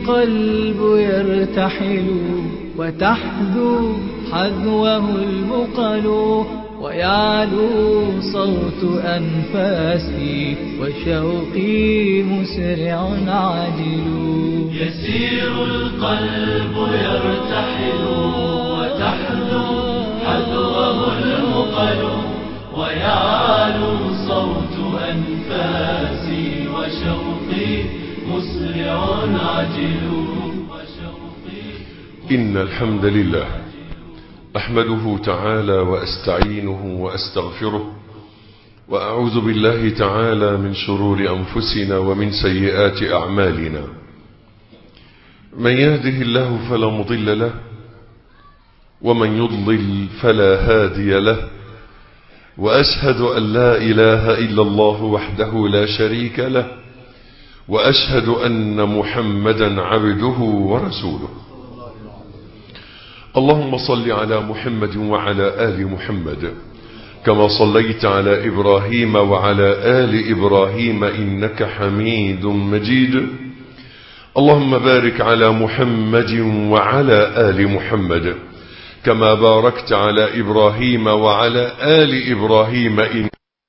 القلب يرتحل وتحذو حذوه المقل ويعلو صوت أنفاسي وشوقي مسرع عاجل يسير القلب يرتحل وتحذو حذوه المقل ويعلو صوت أنفاسي وشوقي مسرع عجل وشوقي إن الحمد لله أحمده تعالى وأستعينه وأستغفره وأعوذ بالله تعالى من شرور أنفسنا ومن سيئات أعمالنا من يهده الله فلا مضل له ومن يضلل فلا هادي له وأشهد أن لا إله إلا الله وحده لا شريك له وأشهد أن محمدا عبده ورسوله اللهم صل على محمد وعلى آل محمد كما صليت على إبراهيم وعلى آل إبراهيم إنك حميد مجيد اللهم بارك على محمد وعلى آل محمد كما باركت على إبراهيم وعلى آل إبراهيم إن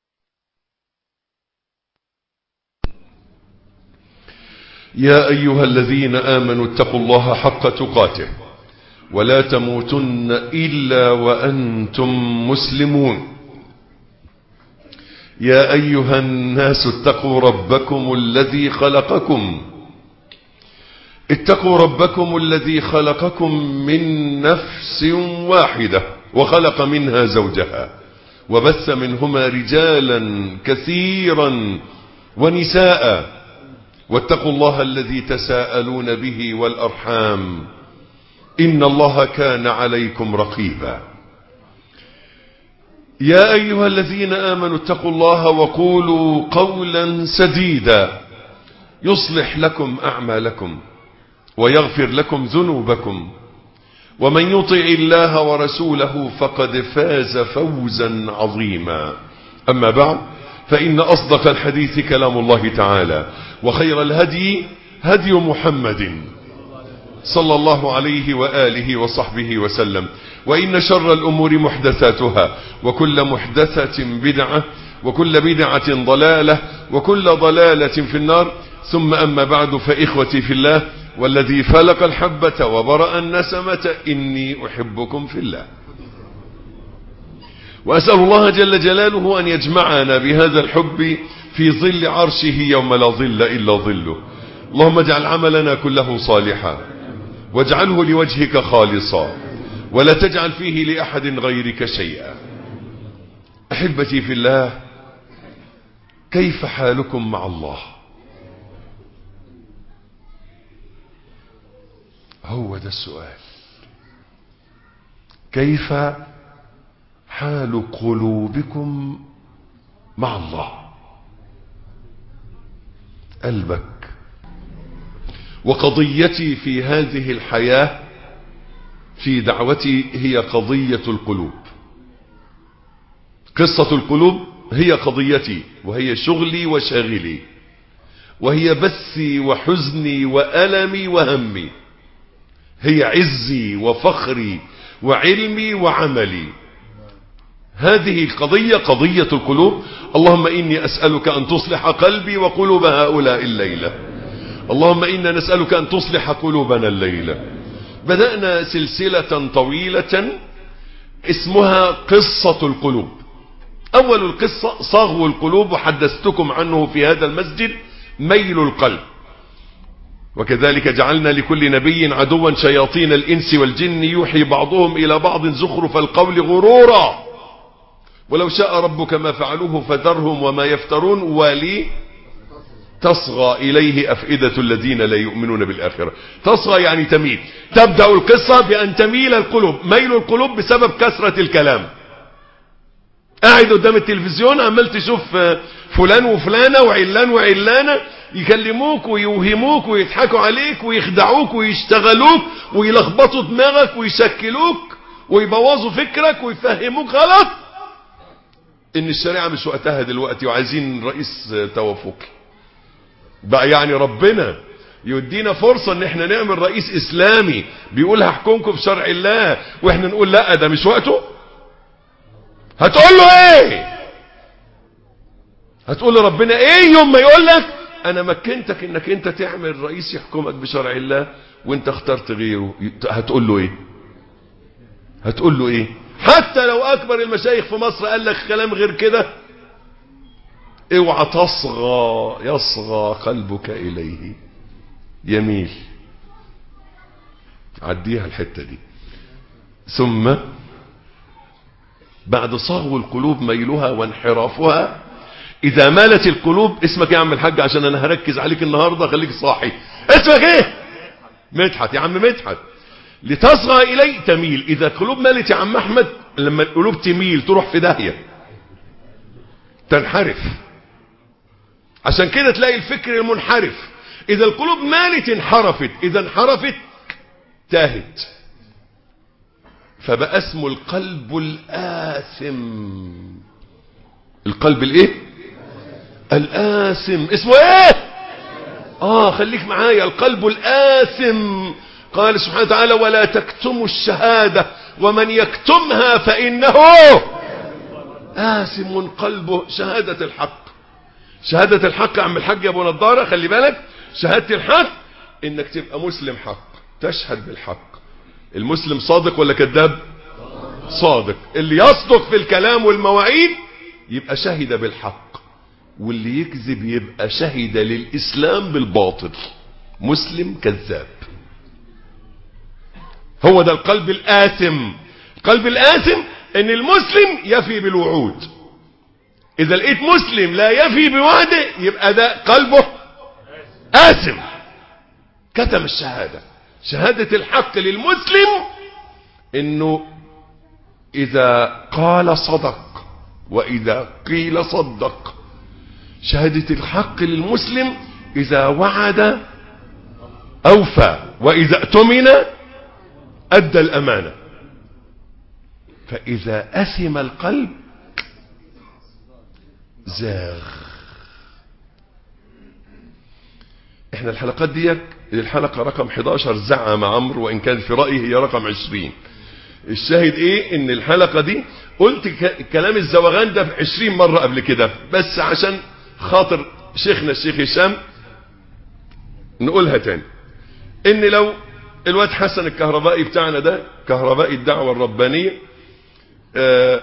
يا أيها الذين آمنوا اتقوا الله حق تقاته ولا تموتن إلا وأنتم مسلمون يا أيها الناس اتقوا ربكم الذي خلقكم اتقوا ربكم الذي خلقكم من نفس واحدة وخلق منها زوجها وبث منهما رجالا كثيرا ونساء واتقوا الله الذي تساءلون به والأرحام إن الله كان عليكم رقيبا يا أيها الذين آمنوا اتقوا الله وقولوا قولا سديدا يصلح لكم أعمالكم ويغفر لكم ذنوبكم ومن يطع الله ورسوله فقد فاز فوزا عظيما أما بعد فإن أصدق الحديث كلام الله تعالى وخير الهدي هدي محمد صلى الله عليه وآله وصحبه وسلم وإن شر الأمور محدثاتها وكل محدثة بدعة وكل بدعة ضلالة وكل ضلالة في النار ثم أما بعد فإخوتي في الله والذي فلق الحبة وبرأ النسمة إني أحبكم في الله وأسأل الله جل جلاله أن يجمعنا بهذا الحب في ظل عرشه يوم لا ظل إلا ظله اللهم اجعل عملنا كله صالحا واجعله لوجهك خالصا ولا تجعل فيه لأحد غيرك شيئا أحبتي في الله كيف حالكم مع الله هو ده السؤال كيف حال قلوبكم مع الله قلبك وقضيتي في هذه الحياة في دعوتي هي قضية القلوب قصة القلوب هي قضيتي وهي شغلي وشاغلي وهي بثي وحزني وألمي وهمي هي عزي وفخري وعلمي وعملي هذه القضية قضية القلوب اللهم إني أسألك أن تصلح قلبي وقلوب هؤلاء الليلة اللهم إنا نسألك أن تصلح قلوبنا الليلة بدأنا سلسلة طويلة اسمها قصة القلوب أول القصة صاغوا القلوب وحدثتكم عنه في هذا المسجد ميل القلب وكذلك جعلنا لكل نبي عدوا شياطين الإنس والجن يوحي بعضهم إلى بعض زخرف القول غرورا ولو شاء ربك ما فعلوه فذرهم وما يفترون ولي تصغى إليه أفئدة الذين لا يؤمنون بالآخرة تصغى يعني تميل تبدأ القصة بأن تميل القلوب ميل القلوب بسبب كثرة الكلام قاعد قدام التلفزيون عمال تشوف فلان وفلانة وعلان وعلانة يكلموك ويوهموك ويضحكوا عليك ويخدعوك ويشتغلوك ويلخبطوا دماغك ويشكلوك ويبوظوا فكرك ويفهموك غلط ان الشريعة مش وقتها دلوقتي وعايزين رئيس توافقي بقى يعني ربنا يدينا فرصة ان احنا نعمل رئيس اسلامي بيقول هحكمكم بشرع الله واحنا نقول لا ده مش وقته هتقول له ايه هتقول لربنا ايه يوم ما يقول لك انا مكنتك انك انت تعمل رئيس يحكمك بشرع الله وانت اخترت غيره هتقول له ايه هتقول له ايه حتى لو اكبر المشايخ في مصر قال لك كلام غير كده اوعى تصغى يصغى قلبك اليه يميل عديها الحتة دي ثم بعد صغو القلوب ميلها وانحرافها اذا مالت القلوب اسمك يا عم الحاج عشان انا هركز عليك النهاردة خليك صاحي اسمك ايه مدحت يا عم مدحت لتصغى الي تميل اذا القلوب مالت يا عم احمد لما القلوب تميل تروح في داهية تنحرف عشان كده تلاقي الفكر المنحرف اذا القلوب مالت انحرفت اذا انحرفت تاهت فبقى اسمه القلب الآثم القلب الايه الآثم اسمه ايه اه خليك معايا القلب الآثم قال سبحانه وتعالى ولا تكتموا الشهادة ومن يكتمها فإنه آثم قلبه شهادة الحق شهادة الحق يا عم الحاج يا ابو نضارة خلي بالك شهادة الحق انك تبقى مسلم حق تشهد بالحق المسلم صادق ولا كذاب صادق اللي يصدق في الكلام والمواعيد يبقى شهد بالحق واللي يكذب يبقى شهد للإسلام بالباطل مسلم كذاب هو ده القلب الآثم القلب الآثم ان المسلم يفي بالوعود اذا لقيت مسلم لا يفي بوعده يبقى ده قلبه آثم كتم الشهادة شهادة الحق للمسلم انه اذا قال صدق واذا قيل صدق شهادة الحق للمسلم اذا وعد اوفى واذا اؤتمن ادى الامانة فاذا اثم القلب زاغ احنا الحلقات دي الحلقة رقم 11 زعم عمرو وان كان في رأيي هي رقم 20 الشاهد ايه ان الحلقة دي قلت كلام الزوغان ده 20 مرة قبل كده بس عشان خاطر شيخنا الشيخ هشام نقولها تاني ان لو الواد حسن الكهربائي بتاعنا ده كهربائي الدعوة الربانية آه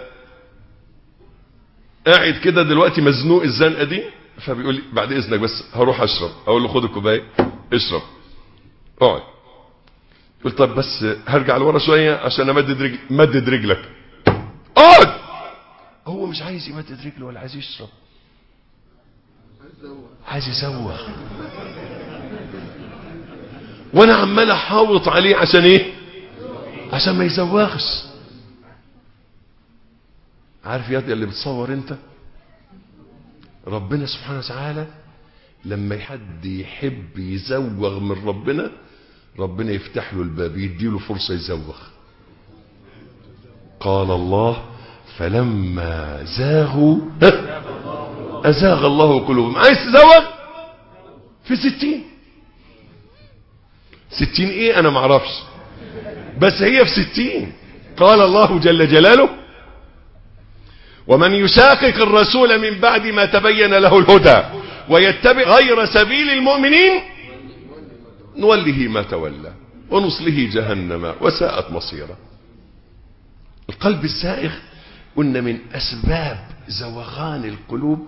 قاعد كده دلوقتي مزنوق الزنقة دي فبيقول لي بعد اذنك بس هروح اشرب اقول له خد الكوبايه اشرب اقعد قلت طب بس هرجع لورا شويه عشان امدد رجل مدد رجلك اقعد هو مش عايز يمدد رجله ولا عايز يشرب عايز يزوغ وانا عمال احاوط عليه عشان ايه عشان ما يزوغش عارف يا اللي بتصور انت ربنا سبحانه وتعالى لما حد يحب يزوغ من ربنا ربنا يفتح له الباب يديله فرصة يزوغ قال الله فلما زاغوا أزاغ الله قلوبهم عايز تزوغ في ستين ستين ايه انا معرفش بس هي في ستين قال الله جل جلاله ومن يشاقق الرسول من بعد ما تبين له الهدى ويتبع غير سبيل المؤمنين نوله ما تولى ونصله جهنم وساءت مصيرا القلب السائغ قلنا من أسباب زوغان القلوب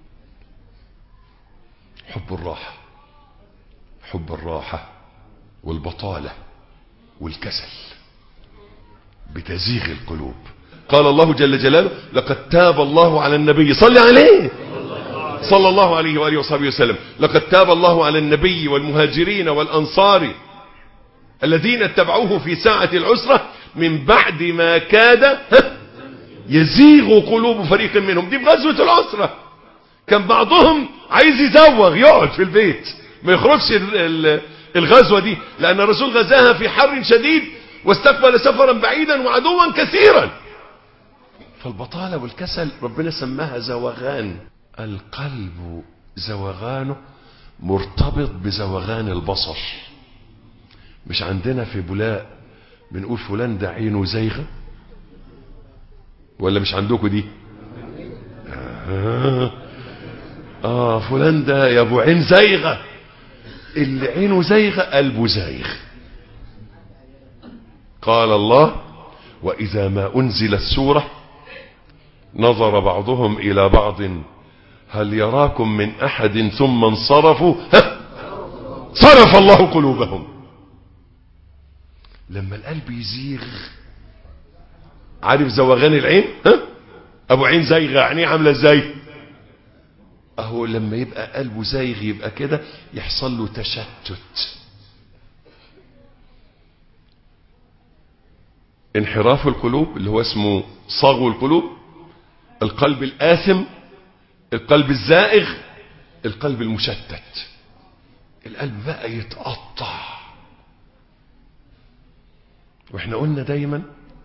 حب الراحة حب الراحة والبطالة والكسل بتزيغ القلوب قال الله جل جلاله لقد تاب الله على النبي صل عليه صلى الله عليه وآله وصحبه وسلم لقد تاب الله على النبي والمهاجرين والأنصار الذين اتبعوه في ساعة العسرة من بعد ما كاد يزيغ قلوب فريق منهم دي بغزوة العسرة كان بعضهم عايز يزوغ يقعد في البيت ما يخرجش الغزوة دي لأن الرسول غزاها في حر شديد واستقبل سفرا بعيدا وعدوا كثيرا فالبطالة والكسل ربنا سماها زوغان القلب زوغانه مرتبط بزوغان البصر مش عندنا في بولاق بنقول فلان ده عينه زيغة ولا مش عندكم دي آه, آه فلان ده يا ابو عين زيغة اللي عينه زيغة قلبه زايغ قال الله وإذا ما أنزلت سورة نظر بعضهم إلى بعض هل يراكم من أحد ثم انصرفوا ها صرف الله قلوبهم لما القلب يزيغ عارف زوغان العين ها ابو عين زايغه عينيه عامله ازاي اهو لما يبقى قلبه زايغ يبقى كده يحصل له تشتت انحراف القلوب اللي هو اسمه صغو القلوب القلب الآثم القلب الزائغ القلب المشتت القلب بقى يتقطع واحنا قلنا دايما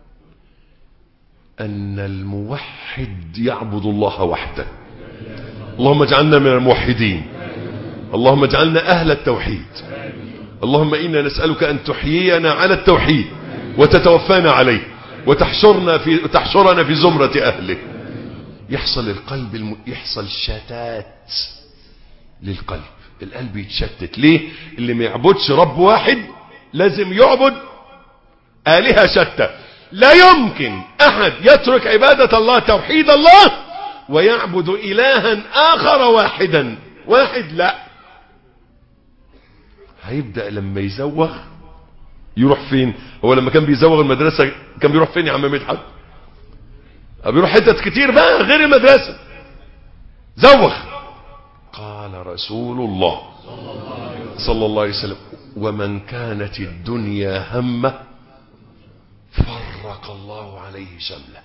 ان الموحد يعبد الله وحده اللهم اجعلنا من الموحدين اللهم اجعلنا اهل التوحيد اللهم انا نسالك ان تحيينا على التوحيد وتتوفانا عليه وتحشرنا في وتحشرنا في زمره اهله يحصل القلب الم... يحصل شتات للقلب القلب يتشتت ليه اللي ما يعبدش رب واحد لازم يعبد آلهة شتى لا يمكن أحد يترك عبادة الله توحيد الله ويعبد إلها آخر واحدا واحد لا هيبدأ لما يزوغ يروح فين هو لما كان بيزوغ المدرسة كان بيروح فين يا عم مدحت بيروح حتت كتير بقى غير المدرسة زوغ قال رسول الله صلى الله عليه وسلم ومن كانت الدنيا همه فرق الله عليه شمله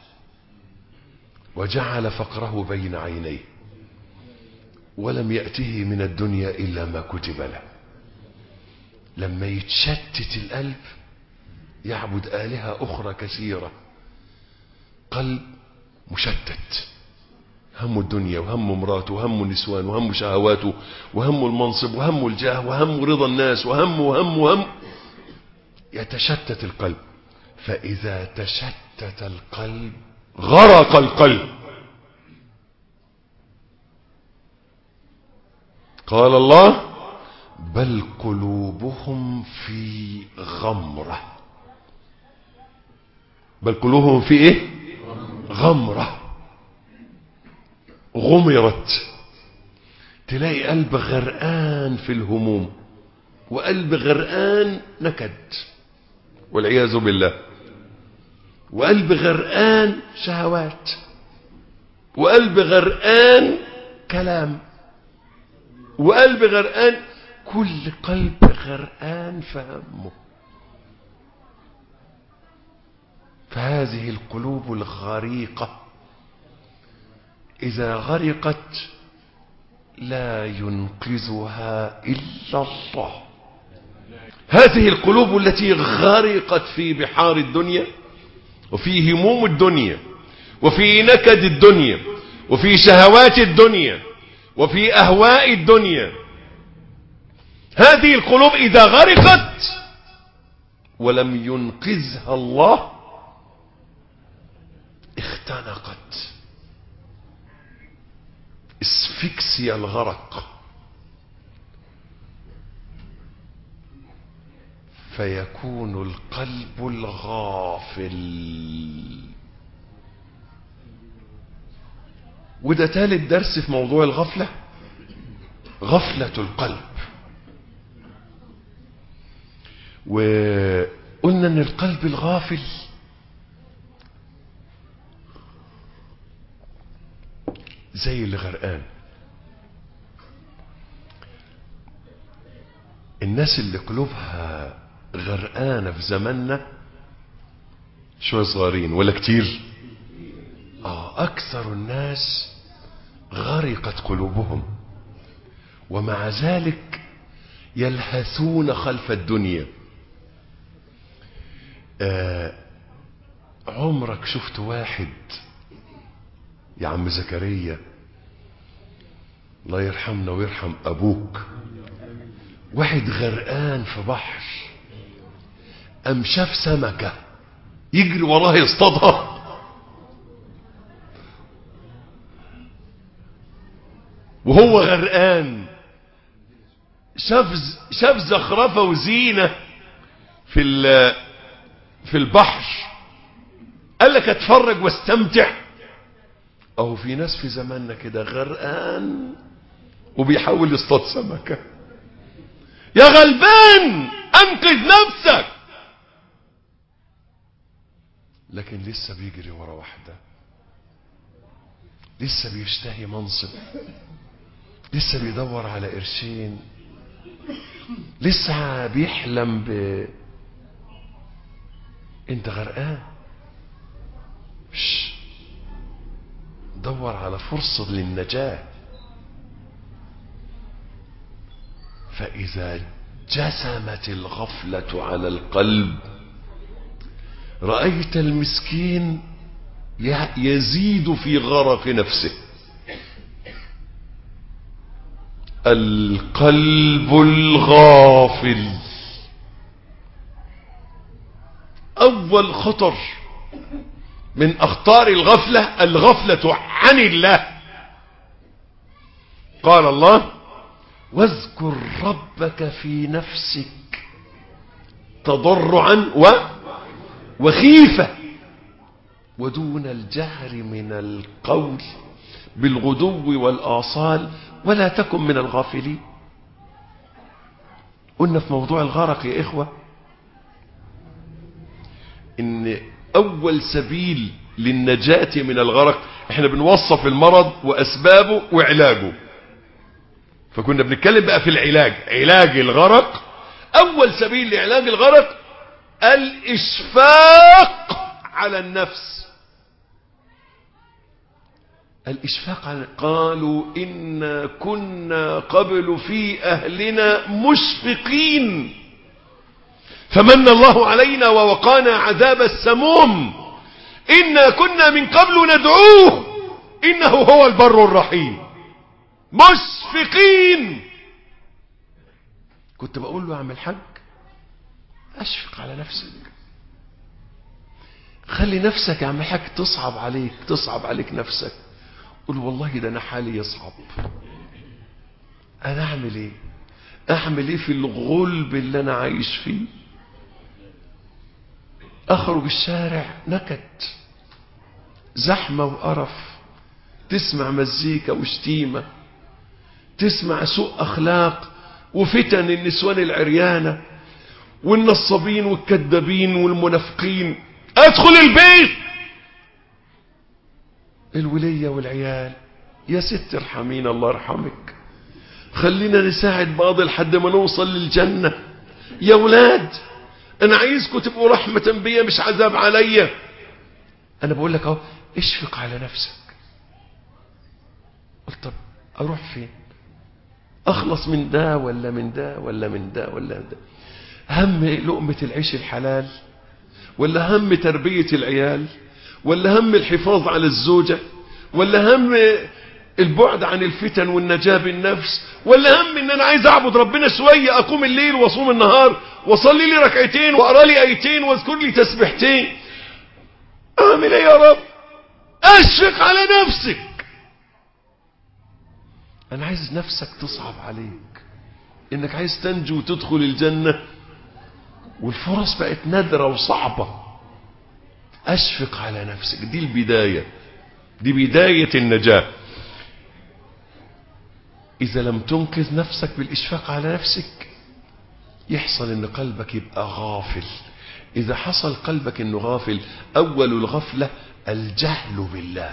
وجعل فقره بين عينيه ولم يأته من الدنيا إلا ما كتب له لما يتشتت القلب يعبد آلهة أخرى كثيرة قلب مشتت هم الدنيا وهم مراته وهم النسوان وهم شهواته وهم المنصب وهم الجاه وهم رضا الناس وهم وهم وهم يتشتت القلب فإذا تشتت القلب غرق القلب قال الله بل قلوبهم في غمرة بل قلوبهم في ايه غمرة غمرت تلاقي قلب غرقان في الهموم وقلب غرقان نكد والعياذ بالله وقلب غرقان شهوات وقلب غرقان كلام وقلب غرقان كل قلب غرقان في همه فهذه القلوب الغريقة إذا غرقت لا ينقذها إلا الله هذه القلوب التي غرقت في بحار الدنيا وفي هموم الدنيا وفي نكد الدنيا وفي شهوات الدنيا وفي أهواء الدنيا هذه القلوب إذا غرقت ولم ينقذها الله اختنقت اسفكسي الغرق فيكون القلب الغافل وده ثالث درس في موضوع الغفلة غفلة القلب وقلنا ان القلب الغافل زي اللي غرقان الناس اللي قلوبها غرقانة في زماننا شوية صغيرين ولا كتير آه أكثر الناس غرقت قلوبهم ومع ذلك يلهثون خلف الدنيا آه عمرك شفت واحد يا عم زكريا الله يرحمنا ويرحم أبوك واحد غرقان في بحر قام شاف سمكة يجري وراها يصطادها وهو غرقان شاف شاف زخرفة وزينة في ال- في البحر قال لك اتفرج واستمتع اهو في ناس في زماننا كده غرقان وبيحاول يصطاد سمكة يا غلبان انقذ نفسك لكن لسه بيجري ورا واحدة لسه بيشتهي منصب لسه بيدور على قرشين لسه بيحلم ب انت غرقان شش. دور على فرصة للنجاة فإذا جسمت الغفلة على القلب رأيت المسكين ي- يزيد في غرق نفسه القلب الغافل أول خطر من أخطار الغفلة الغفلة عن الله قال الله واذكر ربك في نفسك تضرعا و وخيفة ودون الجهر من القول بالغدو والآصال ولا تكن من الغافلين قلنا في موضوع الغرق يا إخوة إن أول سبيل للنجاة من الغرق احنا بنوصف المرض وأسبابه وعلاجه فكنا بنتكلم بقى في العلاج علاج الغرق أول سبيل لعلاج الغرق الإشفاق على النفس الإشفاق على قالوا إنا كنا قبل في أهلنا مشفقين فمن الله علينا ووقانا عذاب السموم إنا كنا من قبل ندعوه إنه هو البر الرحيم مشفقين كنت بقول له يا عم الحاج أشفق على نفسك خلي نفسك يا عم الحاج تصعب عليك تصعب عليك نفسك قل والله ده أنا حالي يصعب أنا أعمل إيه أعمل إيه في الغلب اللي أنا عايش فيه أخرج الشارع نكت زحمة وقرف تسمع مزيكا وشتيمة تسمع سوء أخلاق وفتن النسوان العريانة والنصابين والكذابين والمنافقين أدخل البيت الولية والعيال يا ست ارحمينا الله يرحمك خلينا نساعد بعض لحد ما نوصل للجنة يا ولاد انا عايزكم تبقوا رحمة بيا مش عذاب عليا انا بقول لك اهو اشفق على نفسك قلت طب اروح فين اخلص من ده ولا من ده ولا من ده ولا من ده هم لقمة العيش الحلال ولا هم تربية العيال ولا هم الحفاظ على الزوجة ولا هم البعد عن الفتن والنجاة بالنفس ولا هم ان انا عايز اعبد ربنا شوية اقوم الليل واصوم النهار واصلي لي ركعتين واقرا لي ايتين واذكر لي تسبيحتين اعمل ايه يا رب اشفق على نفسك انا عايز نفسك تصعب عليك انك عايز تنجو وتدخل الجنة والفرص بقت نادرة وصعبة اشفق على نفسك دي البداية دي بداية النجاة إذا لم تنقذ نفسك بالإشفاق على نفسك يحصل إن قلبك يبقى غافل إذا حصل قلبك إنه غافل أول الغفلة الجهل بالله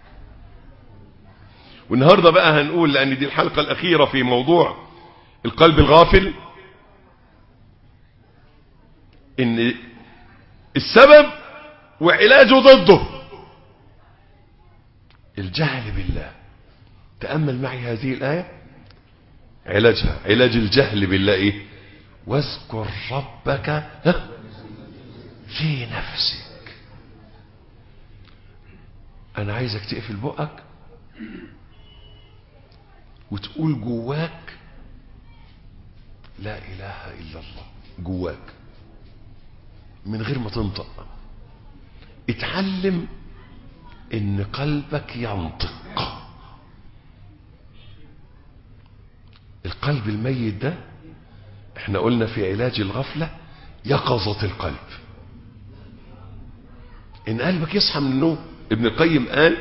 والنهاردة بقى هنقول لأن دي الحلقة الأخيرة في موضوع القلب الغافل إن السبب وعلاجه ضده الجهل بالله تأمل معي هذه الآية علاجها علاج الجهل بالله إيه واذكر ربك ها؟ في نفسك أنا عايزك تقفل بقك وتقول جواك لا اله الا الله جواك من غير ما تنطق اتعلم ان قلبك ينطق القلب الميت ده احنا قلنا في علاج الغفلة يقظة القلب ان قلبك يصحى من النوم ابن القيم قال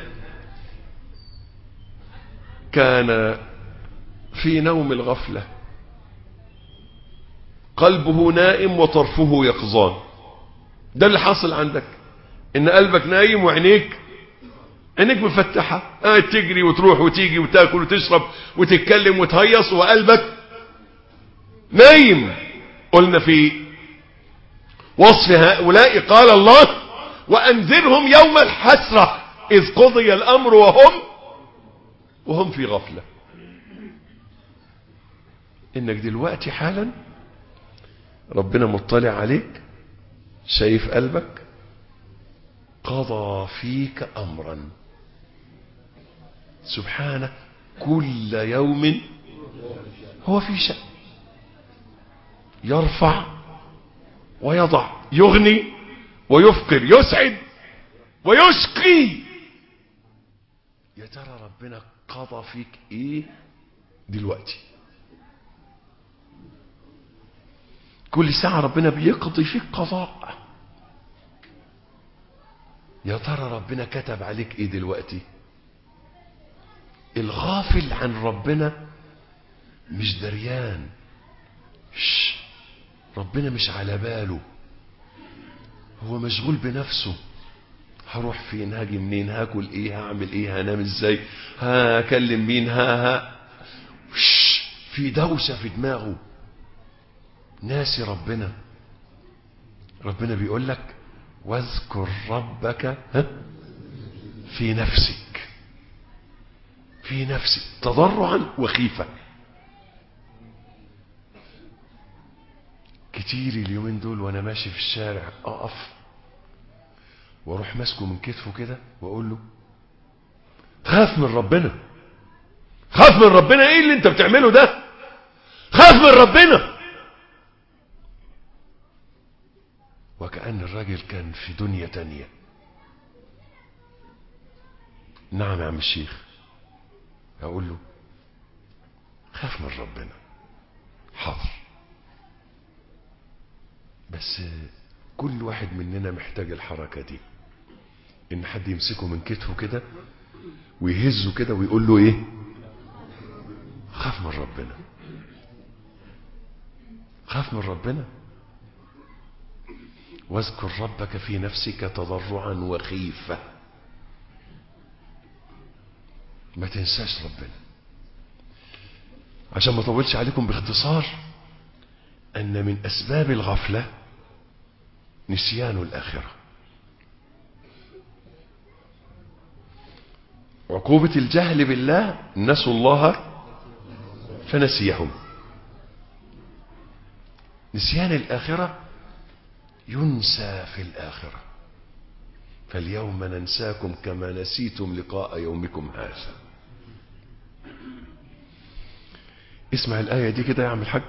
كان في نوم الغفلة قلبه نائم وطرفه يقظان ده اللي حاصل عندك ان قلبك نايم وعينيك عينيك مفتحة قاعد تجري وتروح وتيجي وتاكل وتشرب وتتكلم وتهيص وقلبك نايم قلنا في وصف هؤلاء قال الله وأنذرهم يوم الحسرة إذ قضي الأمر وهم وهم في غفلة إنك دلوقتي حالا ربنا مطلع عليك شايف قلبك قضى فيك أمرا سبحانه كل يوم هو في شأن يرفع ويضع يغني ويفقر يسعد ويشقي يا ترى ربنا قضى فيك ايه دلوقتي كل ساعة ربنا بيقضي فيك قضاء يا ترى ربنا كتب عليك ايه دلوقتي الغافل عن ربنا مش دريان شش ربنا مش على باله هو مشغول بنفسه هروح فين هاجي منين هاكل ايه هعمل ايه هنام ازاي هكلم مين ها ها شش في دوشة في دماغه ناسي ربنا ربنا بيقول لك واذكر ربك ها في نفسك في نفسك تضرعا وخيفة كتير اليومين دول وانا ماشي في الشارع اقف واروح ماسكه من كتفه كده واقول له خاف من ربنا خاف من ربنا ايه اللي انت بتعمله ده خاف من ربنا وكأن الراجل كان في دنيا تانية نعم يا عم الشيخ اقول له خاف من ربنا حاضر بس كل واحد مننا محتاج الحركة دي ان حد يمسكه من كتفه كده ويهزه كده ويقول له ايه خاف من ربنا خاف من ربنا واذكر ربك في نفسك تضرعا وخيفة ما تنساش ربنا عشان ما اطولش عليكم باختصار ان من اسباب الغفلة نسيان الاخرة عقوبة الجهل بالله نسوا الله فنسيهم نسيان الآخرة ينسى في الآخرة فاليوم ننساكم كما نسيتم لقاء يومكم هذا اسمع الآية دي كده يا عم الحاج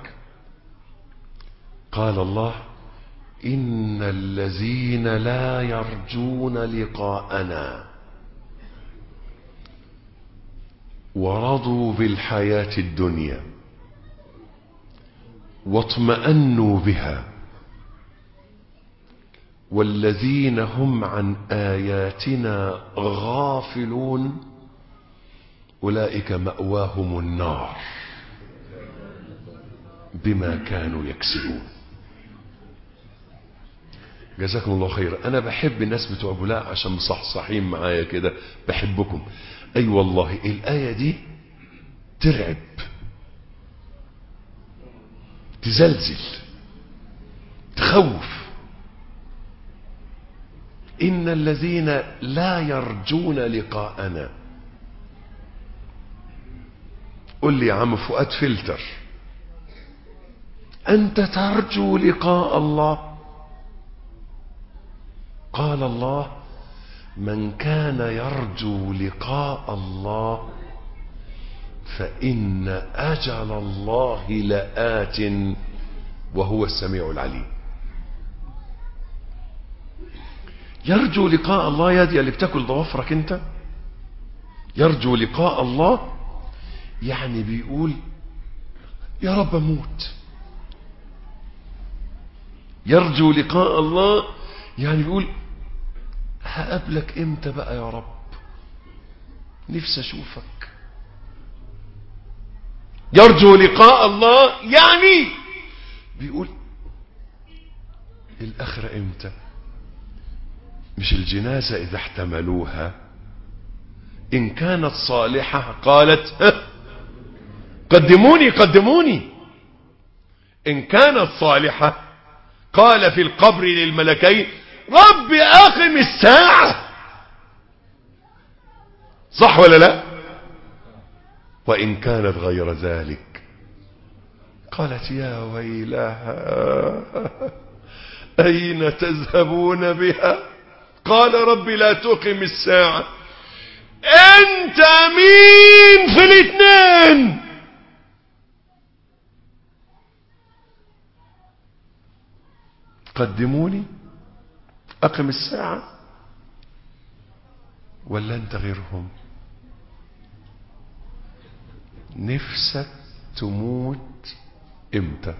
قال الله إن الذين لا يرجون لقاءنا ورضوا بالحياة الدنيا واطمأنوا بها والذين هم عن آياتنا غافلون أولئك مأواهم النار بما كانوا يكسبون جزاكم الله خيرا أنا بحب الناس بتوع بلاء عشان مصحصحين معايا كده بحبكم أي أيوة والله الآية دي ترعب تزلزل تخوف إن الذين لا يرجون لقاءنا قل لي يا عم فؤاد فلتر أنت ترجو لقاء الله قال الله من كان يرجو لقاء الله فإن أجل الله لآت وهو السميع العليم يرجو لقاء الله يا دي اللي بتاكل ضوافرك انت يرجو لقاء الله يعني بيقول يا رب اموت يرجو لقاء الله يعني بيقول هقابلك امتى بقى يا رب نفسي اشوفك يرجو لقاء الله يعني بيقول الاخره امتى مش الجنازه اذا احتملوها ان كانت صالحه قالت ها قدموني قدموني ان كانت صالحه قال في القبر للملكين رب اقم الساعه صح ولا لا وان كانت غير ذلك قالت يا ويلها اين تذهبون بها قال رب لا تقم الساعه انت مين في الاثنين قدموني اقم الساعه ولا انت غيرهم نفسك تموت امتى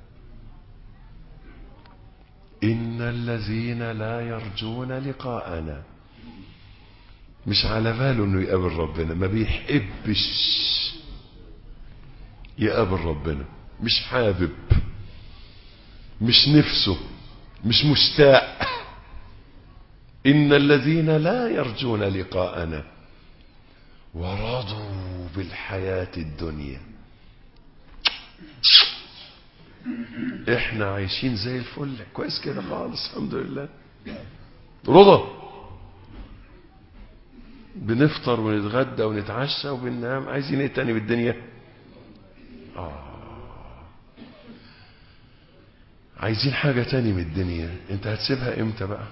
ان الذين لا يرجون لقاءنا مش على باله انه يقابل ربنا ما بيحبش يقابل ربنا مش حابب مش نفسه مش مشتاق ان الذين لا يرجون لقاءنا ورضوا بالحياة الدنيا احنا عايشين زي الفل كويس كده خالص الحمد لله رضا بنفطر ونتغدى ونتعشى وبننام عايزين ايه تاني بالدنيا آه. عايزين حاجة تاني من الدنيا انت هتسيبها امتى بقى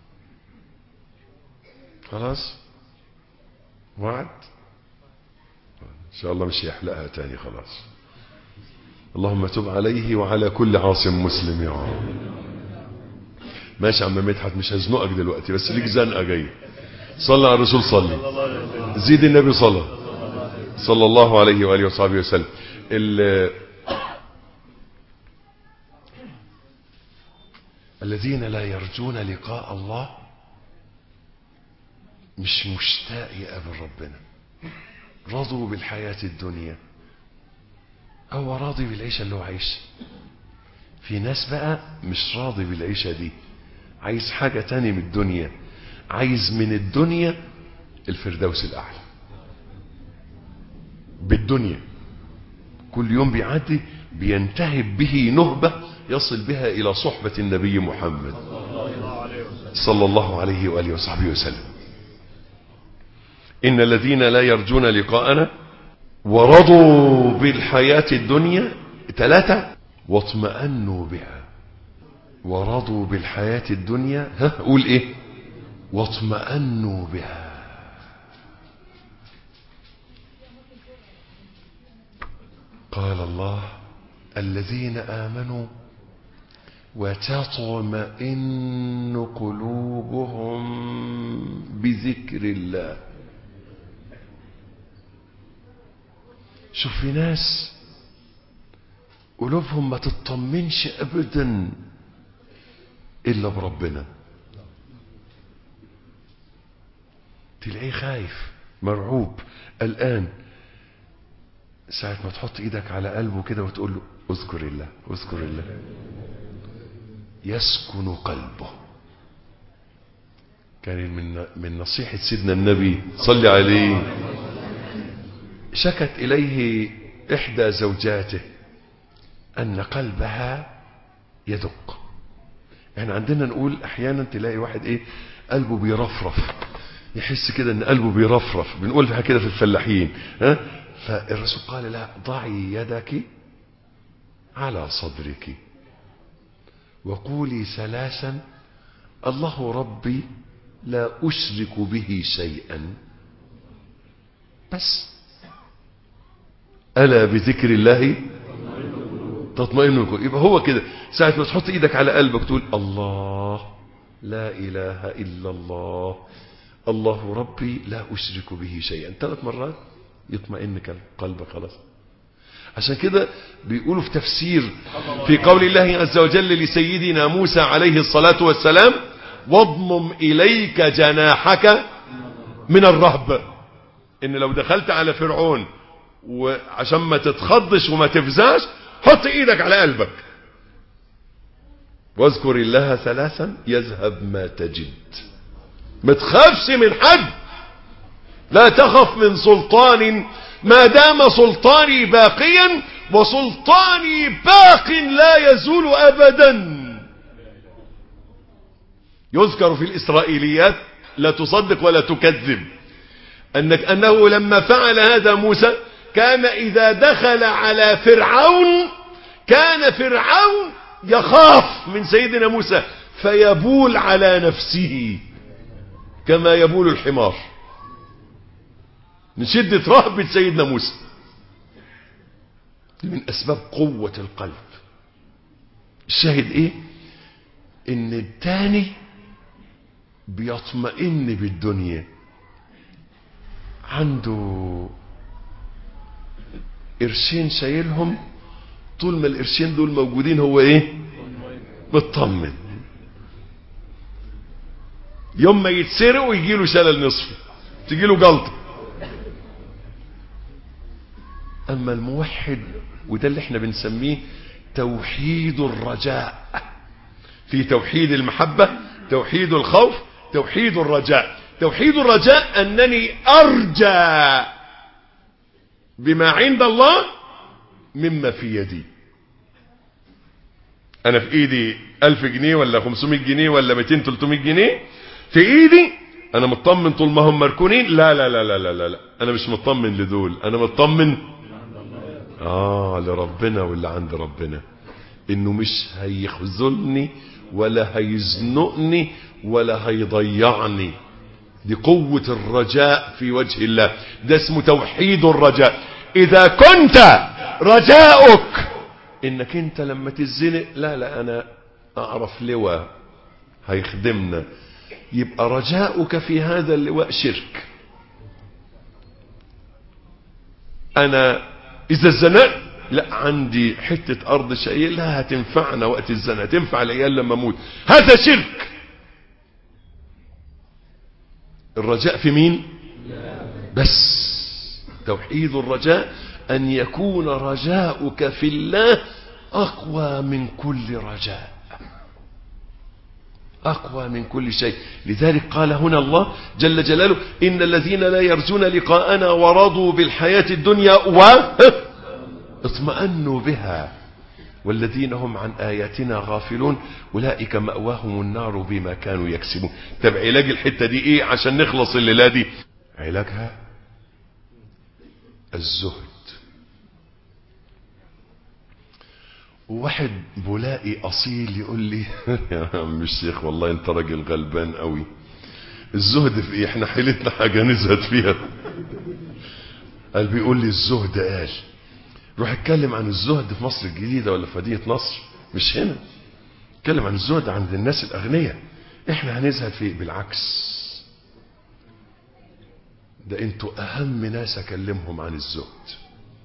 خلاص وعد ان شاء الله مش هيحلقها تاني خلاص اللهم تب عليه وعلى كل عاصم مسلم يا رب ماشي يا عم مدحت مش هزنقك دلوقتي بس ليك زنقه جايه صلى على الرسول صلي زيد النبي صلى صلى الله عليه واله وصحبه وسلم الذين لا يرجون لقاء الله مش مشتاق يقابل ربنا رضوا بالحياة الدنيا هو راضي بالعيشة اللي هو عايشها في ناس بقى مش راضي بالعيشة دي عايز حاجة تاني من الدنيا عايز من الدنيا الفردوس الأعلى بالدنيا كل يوم بيعدي بينتهب به نهبة يصل بها إلى صحبة النبي محمد صلى الله عليه وآله وصحبه وسلم إن الذين لا يرجون لقاءنا ورضوا بالحياة الدنيا ثلاثة واطمأنوا بها ورضوا بالحياة الدنيا ها قول ايه واطمأنوا بها قال الله الذين آمنوا وتطمئن قلوبهم بذكر الله شوف في ناس قلوبهم ما تطمنش ابدا الا بربنا تلاقيه خايف مرعوب قلقان ساعة ما تحط ايدك على قلبه كده وتقول له اذكر الله اذكر الله يسكن قلبه كان من من نصيحة سيدنا النبي صلى عليه شكت إليه إحدى زوجاته أن قلبها يدق يعني عندنا نقول أحيانا تلاقي واحد إيه قلبه بيرفرف يحس كده أن قلبه بيرفرف بنقولها كده في الفلاحين ها فالرسول قال لا ضعي يدك على صدرك وقولي ثلاثا الله ربي لا أشرك به شيئا بس ألا بذكر الله تطمئن القلوب يبقى هو كده ساعة ما تحط ايدك على قلبك تقول الله لا إله إلا الله الله ربي لا أشرك به شيئا ثلاث مرات يطمئن قلبك خلاص عشان كده بيقولوا في تفسير في قول الله عز وجل لسيدنا موسى عليه الصلاة والسلام واضمم إليك جناحك من الرهب إن لو دخلت على فرعون وعشان ما تتخضش وما تفزاش حط ايدك على قلبك واذكر الله ثلاثا يذهب ما تجد ما تخافش من حد لا تخف من سلطان ما دام سلطاني باقيا وسلطاني باق لا يزول ابدا يذكر في الاسرائيليات لا تصدق ولا تكذب انك انه لما فعل هذا موسى كان اذا دخل على فرعون كان فرعون يخاف من سيدنا موسى فيبول على نفسه كما يبول الحمار من شدة رهبة سيدنا موسى من أسباب قوة القلب الشاهد إيه إن التاني بيطمئن بالدنيا عنده قرشين شايلهم طول ما القرشين دول موجودين هو ايه مطمن يوم ما يتسرق ويجي له شلل نصفي تجي له جلطه اما الموحد وده اللي احنا بنسميه توحيد الرجاء في توحيد المحبة توحيد الخوف توحيد الرجاء توحيد الرجاء انني ارجى بما عند الله مما في يدي انا في ايدي الف جنيه ولا 500 جنيه ولا 200 300 جنيه في ايدي انا مطمن طول ما هم مركونين لا لا لا لا لا لا, لا. انا مش مطمن لدول انا مطمن اه لربنا واللي عند ربنا انه مش هيخذلني ولا هيزنقني ولا هيضيعني دي قوة الرجاء في وجه الله ده اسمه توحيد الرجاء اذا كنت رجاؤك انك انت لما تزنق لا لا انا اعرف لواء هيخدمنا يبقى رجاؤك في هذا اللواء شرك انا اذا زنقت لا عندي حتة ارض شايلها هتنفعنا وقت الزنا تنفع العيال لما اموت هذا شرك الرجاء في مين بس توحيد الرجاء ان يكون رجاؤك في الله اقوى من كل رجاء أقوى من كل شيء لذلك قال هنا الله جل جلاله إن الذين لا يرجون لقاءنا ورضوا بالحياة الدنيا و اطمأنوا بها والذين هم عن آياتنا غافلون أولئك مأواهم النار بما كانوا يكسبون طب علاج الحتة دي إيه عشان نخلص الليلة دي علاجها الزهد واحد بولائي اصيل يقول لي يا عم الشيخ والله انت راجل غلبان قوي الزهد في ايه احنا حيلتنا حاجه نزهد فيها قال بيقول لي الزهد قال روح اتكلم عن الزهد في مصر الجديده ولا في مدينه نصر مش هنا اتكلم عن الزهد عند الناس الاغنياء احنا هنزهد في إيه؟ بالعكس ده انتوا اهم ناس اكلمهم عن الزهد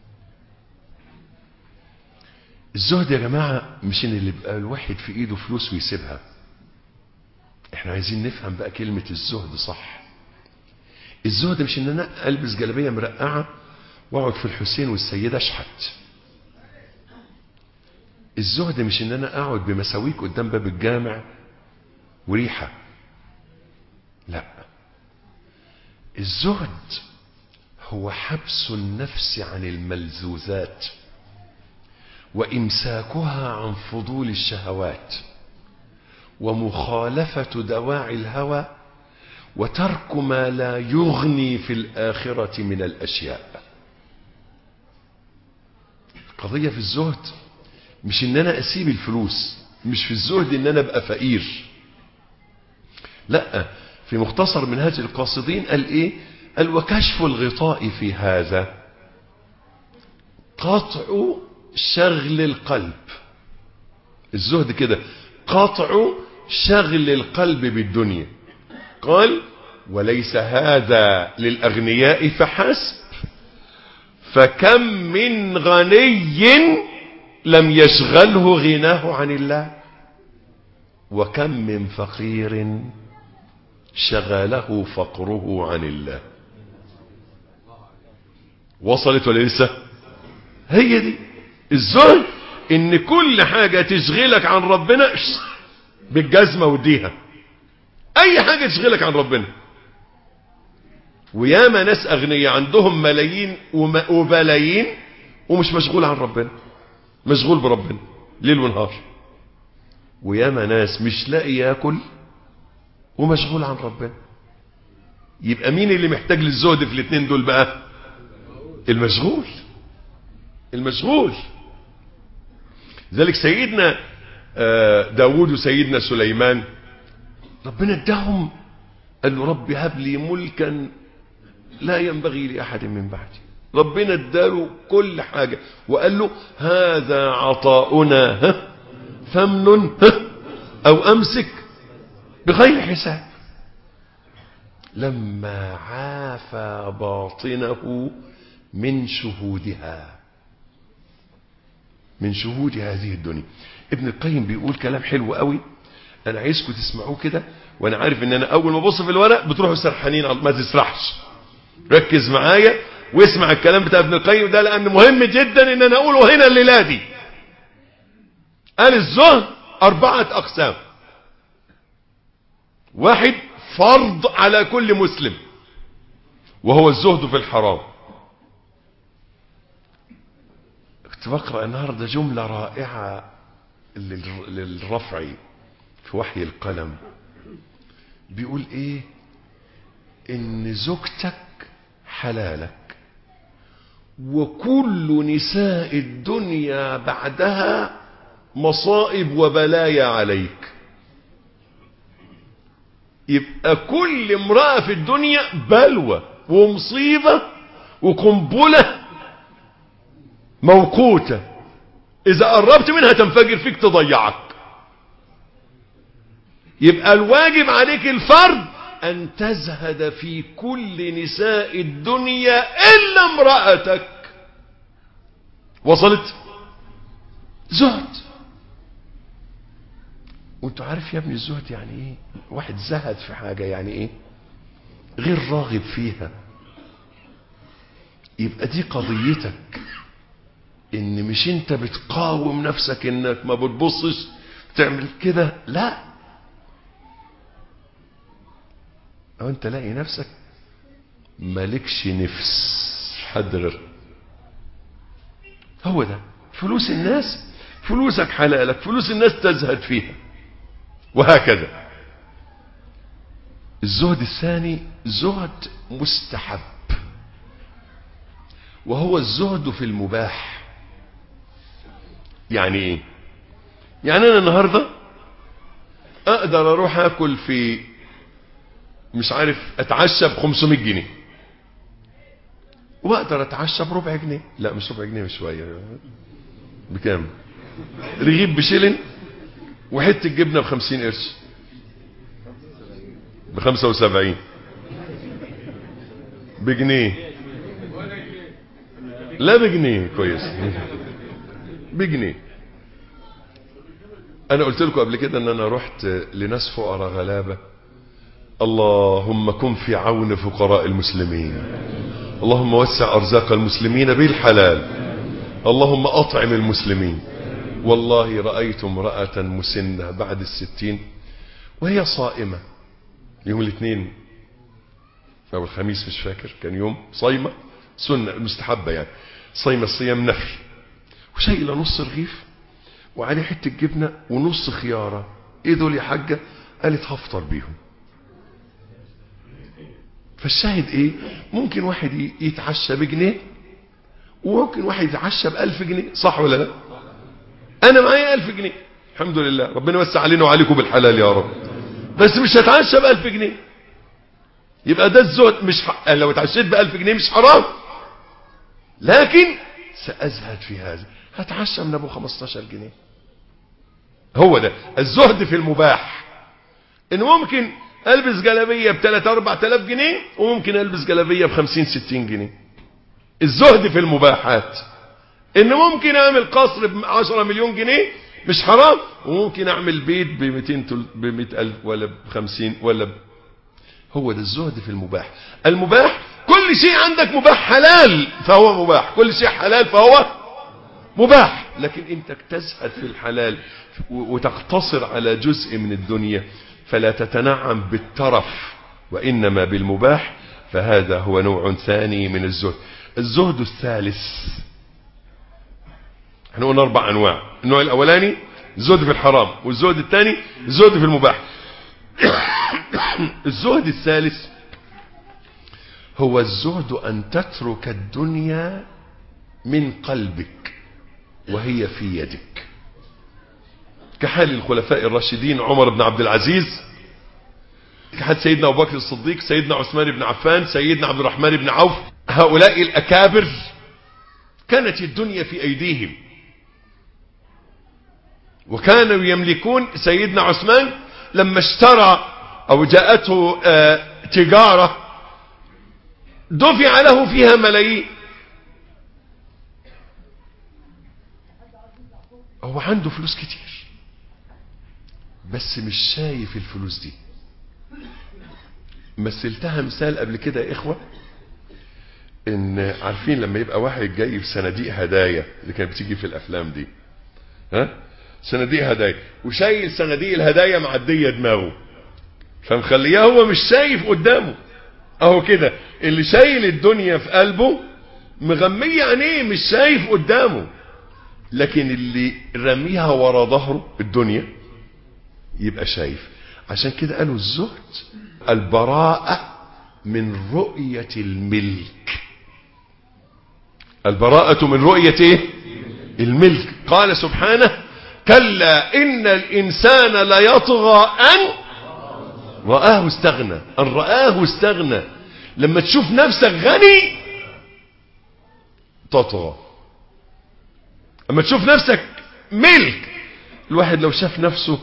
الزهد يا جماعة مش ان اللي يبقى الواحد في ايده فلوس ويسيبها احنا عايزين نفهم بقى كلمة الزهد صح الزهد مش ان انا البس جلابية مرقعة واقعد في الحسين والسيدة اشحت الزهد مش ان انا اقعد بمساويك قدام باب الجامع وريحة لا الزهد هو حبس النفس عن الملذوذات وامساكها عن فضول الشهوات ومخالفه دواعي الهوى وترك ما لا يغني في الاخره من الاشياء قضيه في الزهد مش ان انا اسيب الفلوس مش في الزهد ان انا ابقى فقير لا في مختصر منهاج القاصدين قال ايه قال وكشف الغطاء في هذا قطع شغل القلب الزهد كده قطع شغل القلب بالدنيا قال وليس هذا للأغنياء فحسب فكم من غني لم يشغله غناه عن الله وكم من فقير شغله فقره عن الله وصلت ولا لسه هي دي الزهد ان كل حاجة تشغلك عن ربنا بالجزمة وديها اي حاجة تشغلك عن ربنا وياما ناس اغنياء عندهم ملايين وبلايين ومش مشغول عن ربنا مشغول بربنا ليل ونهار وياما ناس مش لاقي ياكل ومشغول عن ربنا يبقى مين اللي محتاج للزهد في الاثنين دول بقى المشغول المشغول ذلك سيدنا داود وسيدنا سليمان ربنا اداهم قال له رب هب لي ملكا لا ينبغي لأحد من بعدي ربنا اداله كل حاجة وقال له هذا عطاؤنا ها فمن ها أو أمسك بغير حساب لما عافى باطنه من شهودها من شهود هذه الدنيا ابن القيم بيقول كلام حلو قوي انا عايزكم تسمعوه كده وانا عارف ان انا اول ما ابص في الورق بتروحوا سرحانين ما تسرحش ركز معايا واسمع الكلام بتاع ابن القيم ده لان مهم جدا ان انا اقوله هنا الليله دي قال الزهد اربعه اقسام واحد فرض على كل مسلم وهو الزهد في الحرام كنت بقرأ النهاردة جملة رائعة للرفع في وحي القلم بيقول ايه ان زوجتك حلالك وكل نساء الدنيا بعدها مصائب وبلايا عليك يبقى كل امرأة في الدنيا بلوى ومصيبة وقنبلة موقوتة إذا قربت منها تنفجر فيك تضيعك يبقى الواجب عليك الفرد أن تزهد في كل نساء الدنيا إلا امرأتك وصلت زهد وانتوا عارف يا ابني الزهد يعني ايه واحد زهد في حاجة يعني ايه غير راغب فيها يبقى دي قضيتك ان مش انت بتقاوم نفسك انك ما بتبصش تعمل كده لا او انت لاقي نفسك مالكش نفس حد غير هو ده فلوس الناس فلوسك حلالك فلوس الناس تزهد فيها وهكذا الزهد الثاني زهد مستحب وهو الزهد في المباح يعني ايه يعني انا النهاردة اقدر اروح اكل في مش عارف اتعشى ب 500 جنيه واقدر اتعشى بربع جنيه لا مش ربع جنيه شويه بكام رغيف بشيلن وحته جبنه ب 50 قرش ب 75 بجنيه لا بجنيه كويس بجنيه انا قلت لكم قبل كده ان انا رحت لناس فقراء غلابه اللهم كن في عون فقراء المسلمين اللهم وسع ارزاق المسلمين بالحلال اللهم اطعم المسلمين والله رأيت امرأة مسنة بعد الستين وهي صائمة يوم الاثنين او الخميس مش فاكر كان يوم صايمة سنة مستحبة يعني صايمة صيام نفل وشايلة نص رغيف وعليه حتة جبنة ونص خيارة ايه دول يا حاجة قالت هفطر بيهم فالشاهد ايه ممكن واحد يتعشى بجنيه وممكن واحد يتعشى بألف جنيه صح ولا لا انا معايا ألف جنيه الحمد لله ربنا يوسع علينا وعليكم بالحلال يا رب بس مش هتعشى بألف جنيه يبقى ده الزهد مش ح... لو اتعشيت بألف جنيه مش حرام لكن سأزهد في هذا هتعشى من ابو 15 جنيه هو ده الزهد في المباح ان ممكن البس جلابيه ب 3 4000 جنيه وممكن البس جلابيه ب 50 60 جنيه الزهد في المباحات ان ممكن اعمل قصر ب 10 مليون جنيه مش حرام وممكن اعمل بيت ب 200 ب 100 الف ولا ب 50 ولا ب... هو ده الزهد في المباح المباح كل شيء عندك مباح حلال فهو مباح كل شيء حلال فهو مباح لكن انت تزهد في الحلال وتقتصر على جزء من الدنيا فلا تتنعم بالترف وإنما بالمباح فهذا هو نوع ثاني من الزهد الزهد الثالث احنا قلنا أربع أنواع النوع الأولاني الزهد في الحرام والزهد الثاني الزهد في المباح الزهد الثالث هو الزهد أن تترك الدنيا من قلبك وهي في يدك كحال الخلفاء الراشدين عمر بن عبد العزيز كحال سيدنا أبو بكر الصديق سيدنا عثمان بن عفان سيدنا عبد الرحمن بن عوف هؤلاء الأكابر كانت الدنيا في أيديهم وكانوا يملكون سيدنا عثمان لما اشترى أو جاءته آه تجارة دفع له فيها ملايين هو عنده فلوس كتير بس مش شايف الفلوس دي مثلتها مثال قبل كده يا إخوة ان عارفين لما يبقى واحد جاي في صناديق هدايا اللي كانت بتيجي في الافلام دي ها صناديق هدايا وشايل صناديق الهدايا معديه دماغه فمخلياه هو مش شايف قدامه اهو كده اللي شايل الدنيا في قلبه مغمية عينيه مش شايف قدامه لكن اللي رميها ورا ظهره الدنيا يبقى شايف عشان كده قالوا الزهد البراءة من رؤية الملك البراءة من رؤية ايه الملك قال سبحانه كلا إن الإنسان ليطغى أن رآه استغنى أن رآه استغنى لما تشوف نفسك غني تطغى اما تشوف نفسك ملك الواحد لو شاف نفسه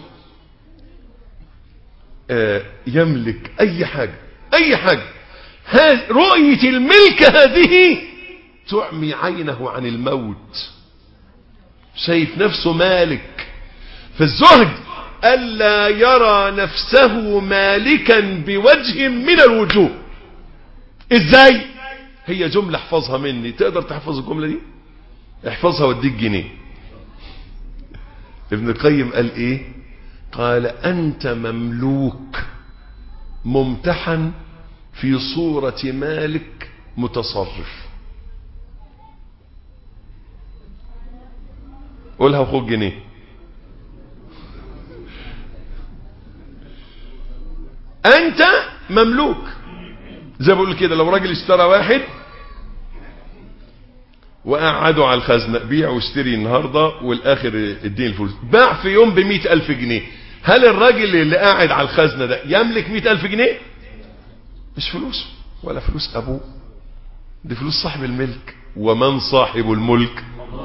آه يملك اي حاجة اي حاجة رؤية الملك هذه تعمي عينه عن الموت شايف نفسه مالك فالزهد ألا يرى نفسه مالكا بوجه من الوجوه ازاي هي جملة احفظها مني تقدر تحفظ الجملة دي احفظها واديك جنيه ابن القيم قال ايه قال انت مملوك ممتحن في صورة مالك متصرف قولها وخد جنيه انت مملوك زي بقول كده لو راجل اشترى واحد وقعدوا على الخزنة بيع واشتري النهاردة والاخر اديني الفلوس باع في يوم بمئة الف جنيه هل الراجل اللي قاعد على الخزنة ده يملك مئة الف جنيه مش فلوسه ولا فلوس ابوه دي فلوس صاحب الملك ومن صاحب الملك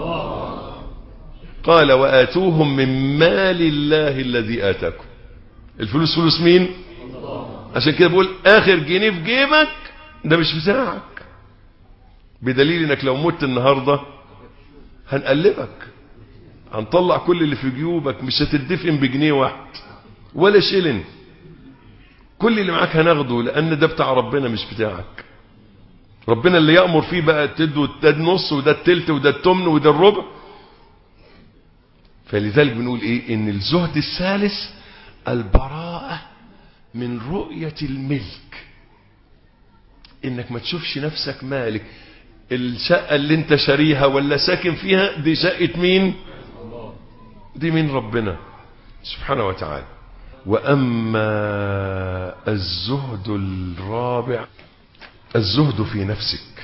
قال وآتوهم من مال الله الذي آتاكم الفلوس فلوس مين عشان كده بقول اخر جنيه في جيبك ده مش بتاعك بدليل انك لو مت النهاردة هنقلبك هنطلع كل اللي في جيوبك مش هتدفن بجنيه واحد ولا شيلن كل اللي معاك هناخده لان ده بتاع ربنا مش بتاعك ربنا اللي يأمر فيه بقى تدو ده النص وده التلت وده التمن وده الربع فلذلك بنقول ايه ان الزهد الثالث البراءة من رؤية الملك انك ما تشوفش نفسك مالك الشقة اللي انت شاريها ولا ساكن فيها دي شقة مين دي من ربنا سبحانه وتعالى وأما الزهد الرابع الزهد في نفسك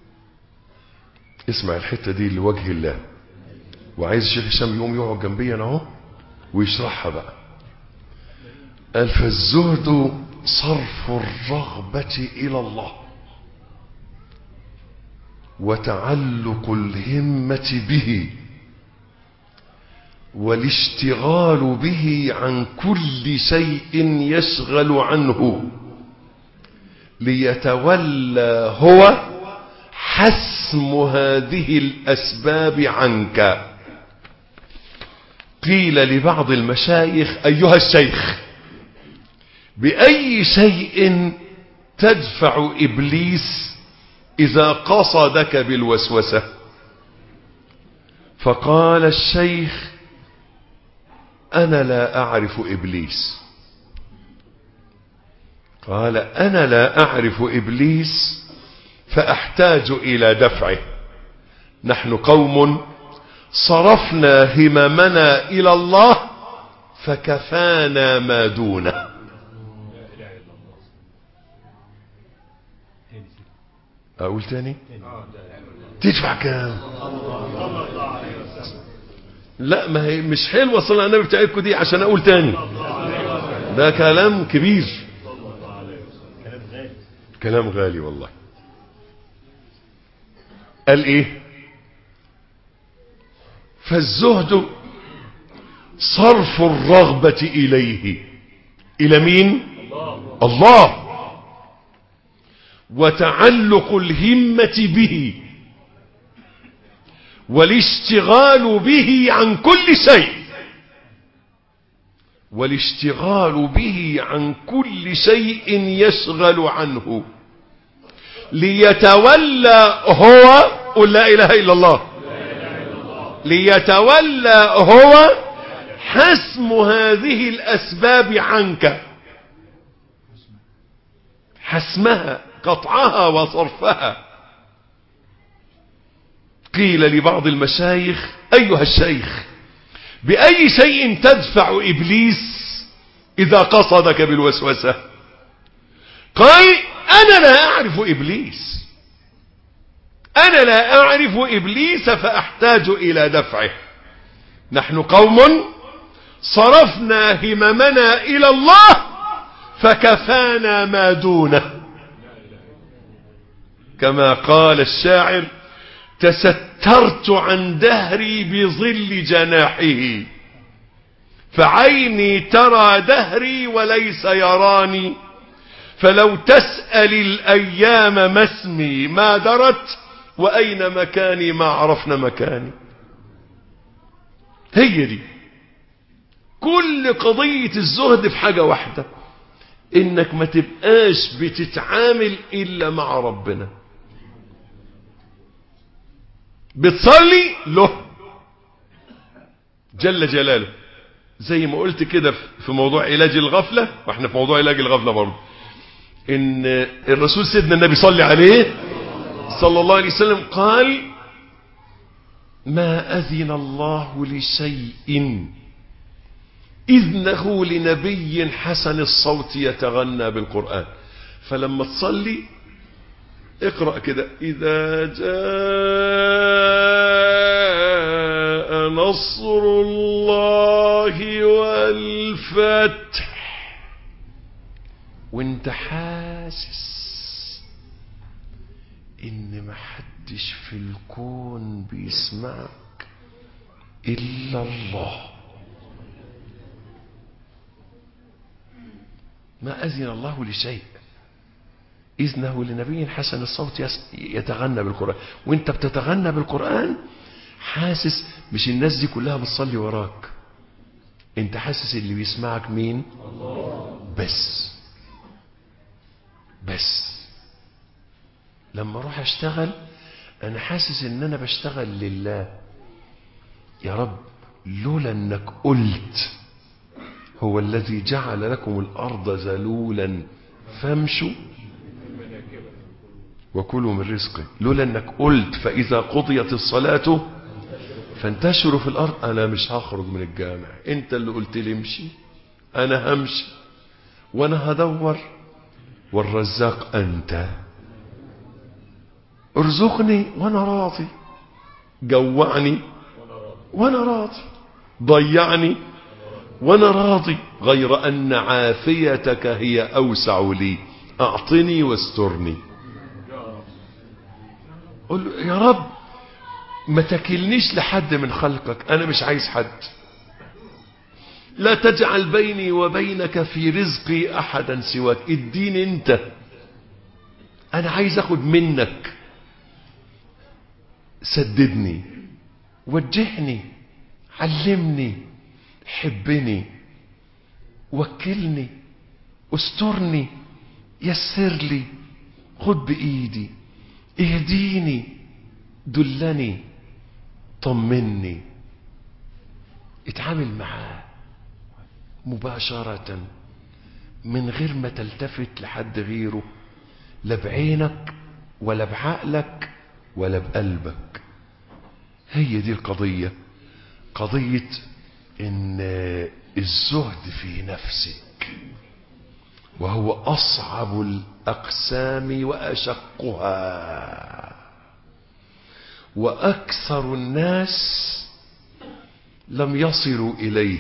اسمع الحتة دي لوجه الله وعايز الشيخ هشام يقوم يقعد جنبي انا اهو ويشرحها بقى قال فالزهد صرف الرغبة إلى الله وتعلق الهمة به والاشتغال به عن كل شيء يشغل عنه ليتولى هو حسم هذه الأسباب عنك قيل لبعض المشايخ أيها الشيخ بأي شيء تدفع إبليس إذا قصدك بالوسوسة فقال الشيخ أنا لا أعرف إبليس قال أنا لا أعرف إبليس فأحتاج إلى دفعه نحن قوم صرفنا هممنا إلى الله فكفانا ما دونه أقول تاني تدفع كام لا ما هي مش حلوة صلى النبي بتاعتكم دي عشان أقول تاني ده كلام كبير كلام غالي والله قال ايه فالزهد صرف الرغبة إليه إلى مين الله وتعلق الهمة به والاشتغال به عن كل شيء والاشتغال به عن كل شيء يشغل عنه ليتولى هو قل لا إله إلا الله ليتولى هو حسم هذه الأسباب عنك حسمها قطعها وصرفها قيل لبعض المشايخ أيها الشيخ بأي شيء تدفع إبليس إذا قصدك بالوسوسة قال أنا لا أعرف إبليس أنا لا أعرف إبليس فأحتاج إلى دفعه نحن قوم صرفنا هممنا إلى الله فكفانا ما دونه كما قال الشاعر تسترت عن دهري بظل جناحه فعيني ترى دهري وليس يراني فلو تسأل الأيام ما اسمي ما درت وأين مكاني ما عرفنا مكاني هي دي كل قضية الزهد في حاجة واحدة انك ما تبقاش بتتعامل الا مع ربنا بتصلي له جل جلاله زي ما قلت كده في موضوع علاج الغفلة واحنا في موضوع علاج الغفلة برضه ان الرسول سيدنا النبي صلى عليه صلى الله عليه وسلم قال ما أذن الله لشيء إذنه لنبي حسن الصوت يتغنى بالقرآن فلما تصلي اقرأ كده إذا جاء نصر الله والفتح وانت حاسس ان محدش في الكون بيسمعك الا الله ما اذن الله لشيء اذنه لنبي حسن الصوت يتغنى بالقران وانت بتتغنى بالقران حاسس مش الناس دي كلها بتصلي وراك انت حاسس اللي بيسمعك مين بس بس لما اروح اشتغل انا حاسس ان انا بشتغل لله يا رب لولا انك قلت هو الذي جعل لكم الارض ذلولا فامشوا وكلوا من رزقه لولا انك قلت فاذا قضيت الصلاه فانتشروا في الارض انا مش هخرج من الجامع انت اللي قلت لي امشي انا همشي وانا هدور والرزاق انت ارزقني وانا راضي جوعني وانا راضي ضيعني وانا راضي غير ان عافيتك هي اوسع لي اعطني واسترني قول له يا رب ما تكلنيش لحد من خلقك انا مش عايز حد لا تجعل بيني وبينك في رزقي احدا سواك اديني انت انا عايز اخد منك سددني وجهني علمني حبني وكلني استرني يسر لي خد بايدي اهديني دلني طمني اتعامل معاه مباشرة من غير ما تلتفت لحد غيره لا بعينك ولا بعقلك ولا بقلبك هي دي القضية قضية ان الزهد في نفسك وهو اصعب الاقسام واشقها واكثر الناس لم يصلوا اليه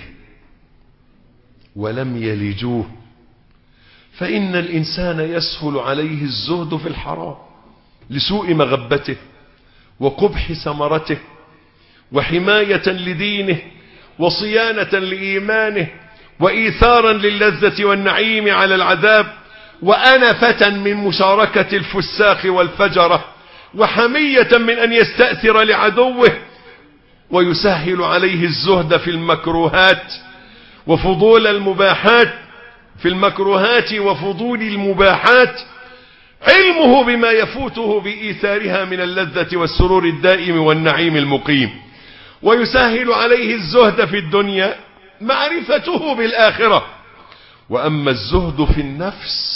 ولم يلجوه فان الانسان يسهل عليه الزهد في الحرام لسوء مغبته وقبح ثمرته وحمايه لدينه وصيانه لايمانه وايثارا للذه والنعيم على العذاب وانفه من مشاركه الفساق والفجره وحميه من ان يستاثر لعدوه ويسهل عليه الزهد في المكروهات وفضول المباحات في المكروهات وفضول المباحات علمه بما يفوته بإيثارها من اللذة والسرور الدائم والنعيم المقيم ويسهل عليه الزهد في الدنيا معرفته بالآخرة وأما الزهد في النفس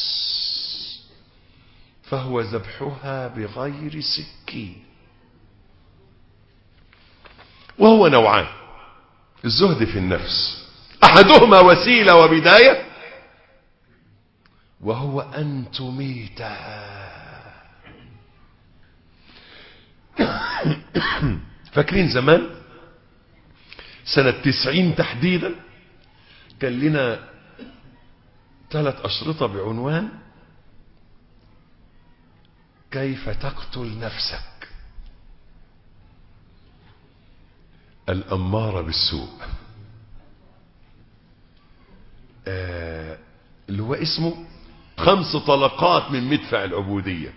فهو ذبحها بغير سكين وهو نوعان الزهد في النفس أحدهما وسيلة وبداية وهو أن تميتها فاكرين زمان سنة تسعين تحديدا كان لنا ثلاث أشرطة بعنوان كيف تقتل نفسك الأمارة بالسوء آه اللي هو اسمه خمس طلقات من مدفع العبودية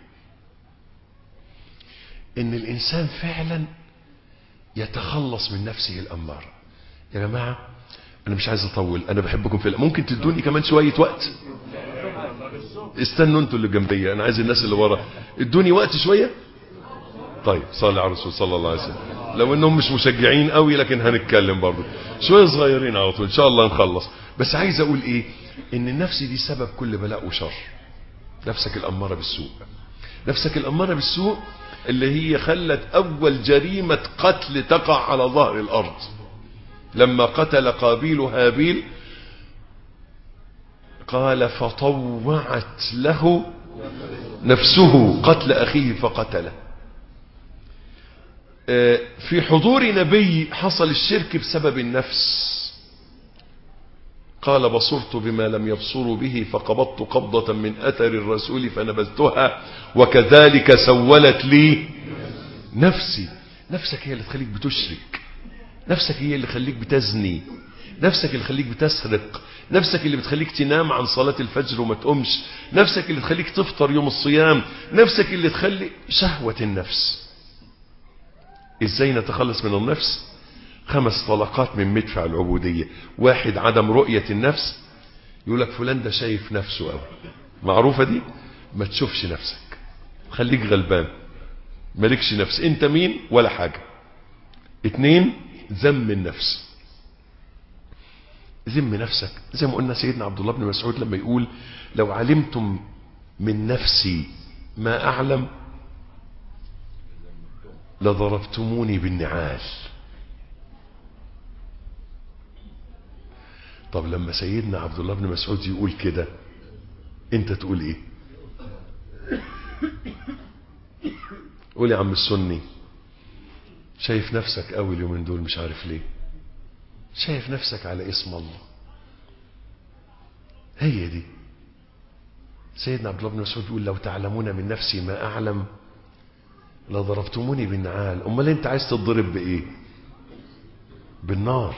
ان الانسان فعلا يتخلص من نفسه الامارة يا جماعة انا مش عايز اطول انا بحبكم في ممكن تدوني كمان شوية وقت استنوا انتوا اللي جنبي انا عايز الناس اللي ورا ادوني وقت شوية طيب صلي على الرسول صلى الله عليه وسلم لو انهم مش مشجعين قوي لكن هنتكلم برضه شوية صغيرين على طول ان شاء الله نخلص بس عايز اقول ايه ان النفس دي سبب كل بلاء وشر نفسك الامارة بالسوء نفسك الامارة بالسوء اللي هي خلت اول جريمة قتل تقع على ظهر الارض لما قتل قابيل هابيل قال فطوعت له نفسه قتل اخيه فقتله في حضور نبي حصل الشرك بسبب النفس قال بصرت بما لم يبصروا به فقبضت قبضة من أثر الرسول فنبذتها وكذلك سولت لي نفسي نفسك هي اللي تخليك بتشرك نفسك هي اللي تخليك بتزني نفسك اللي تخليك بتسرق نفسك اللي بتخليك تنام عن صلاة الفجر وما تقومش نفسك اللي تخليك تفطر يوم الصيام نفسك اللي تخلي شهوة النفس ازاي نتخلص من النفس خمس طلقات من مدفع العبودية واحد عدم رؤية النفس يقول لك فلان ده شايف نفسه قوي معروفة دي ما تشوفش نفسك خليك غلبان مالكش نفس انت مين ولا حاجة اتنين ذم النفس ذم نفسك زي ما قلنا سيدنا عبد الله بن مسعود لما يقول لو علمتم من نفسي ما أعلم لضربتموني بالنعال طب لما سيدنا عبد الله بن مسعود يقول كده انت تقول ايه قول يا عم السني شايف نفسك قوي اليومين دول مش عارف ليه شايف نفسك على اسم الله هي دي سيدنا عبد الله بن مسعود يقول لو تعلمون من نفسي ما اعلم لضربتموني بالنعال امال انت عايز تتضرب بايه بالنار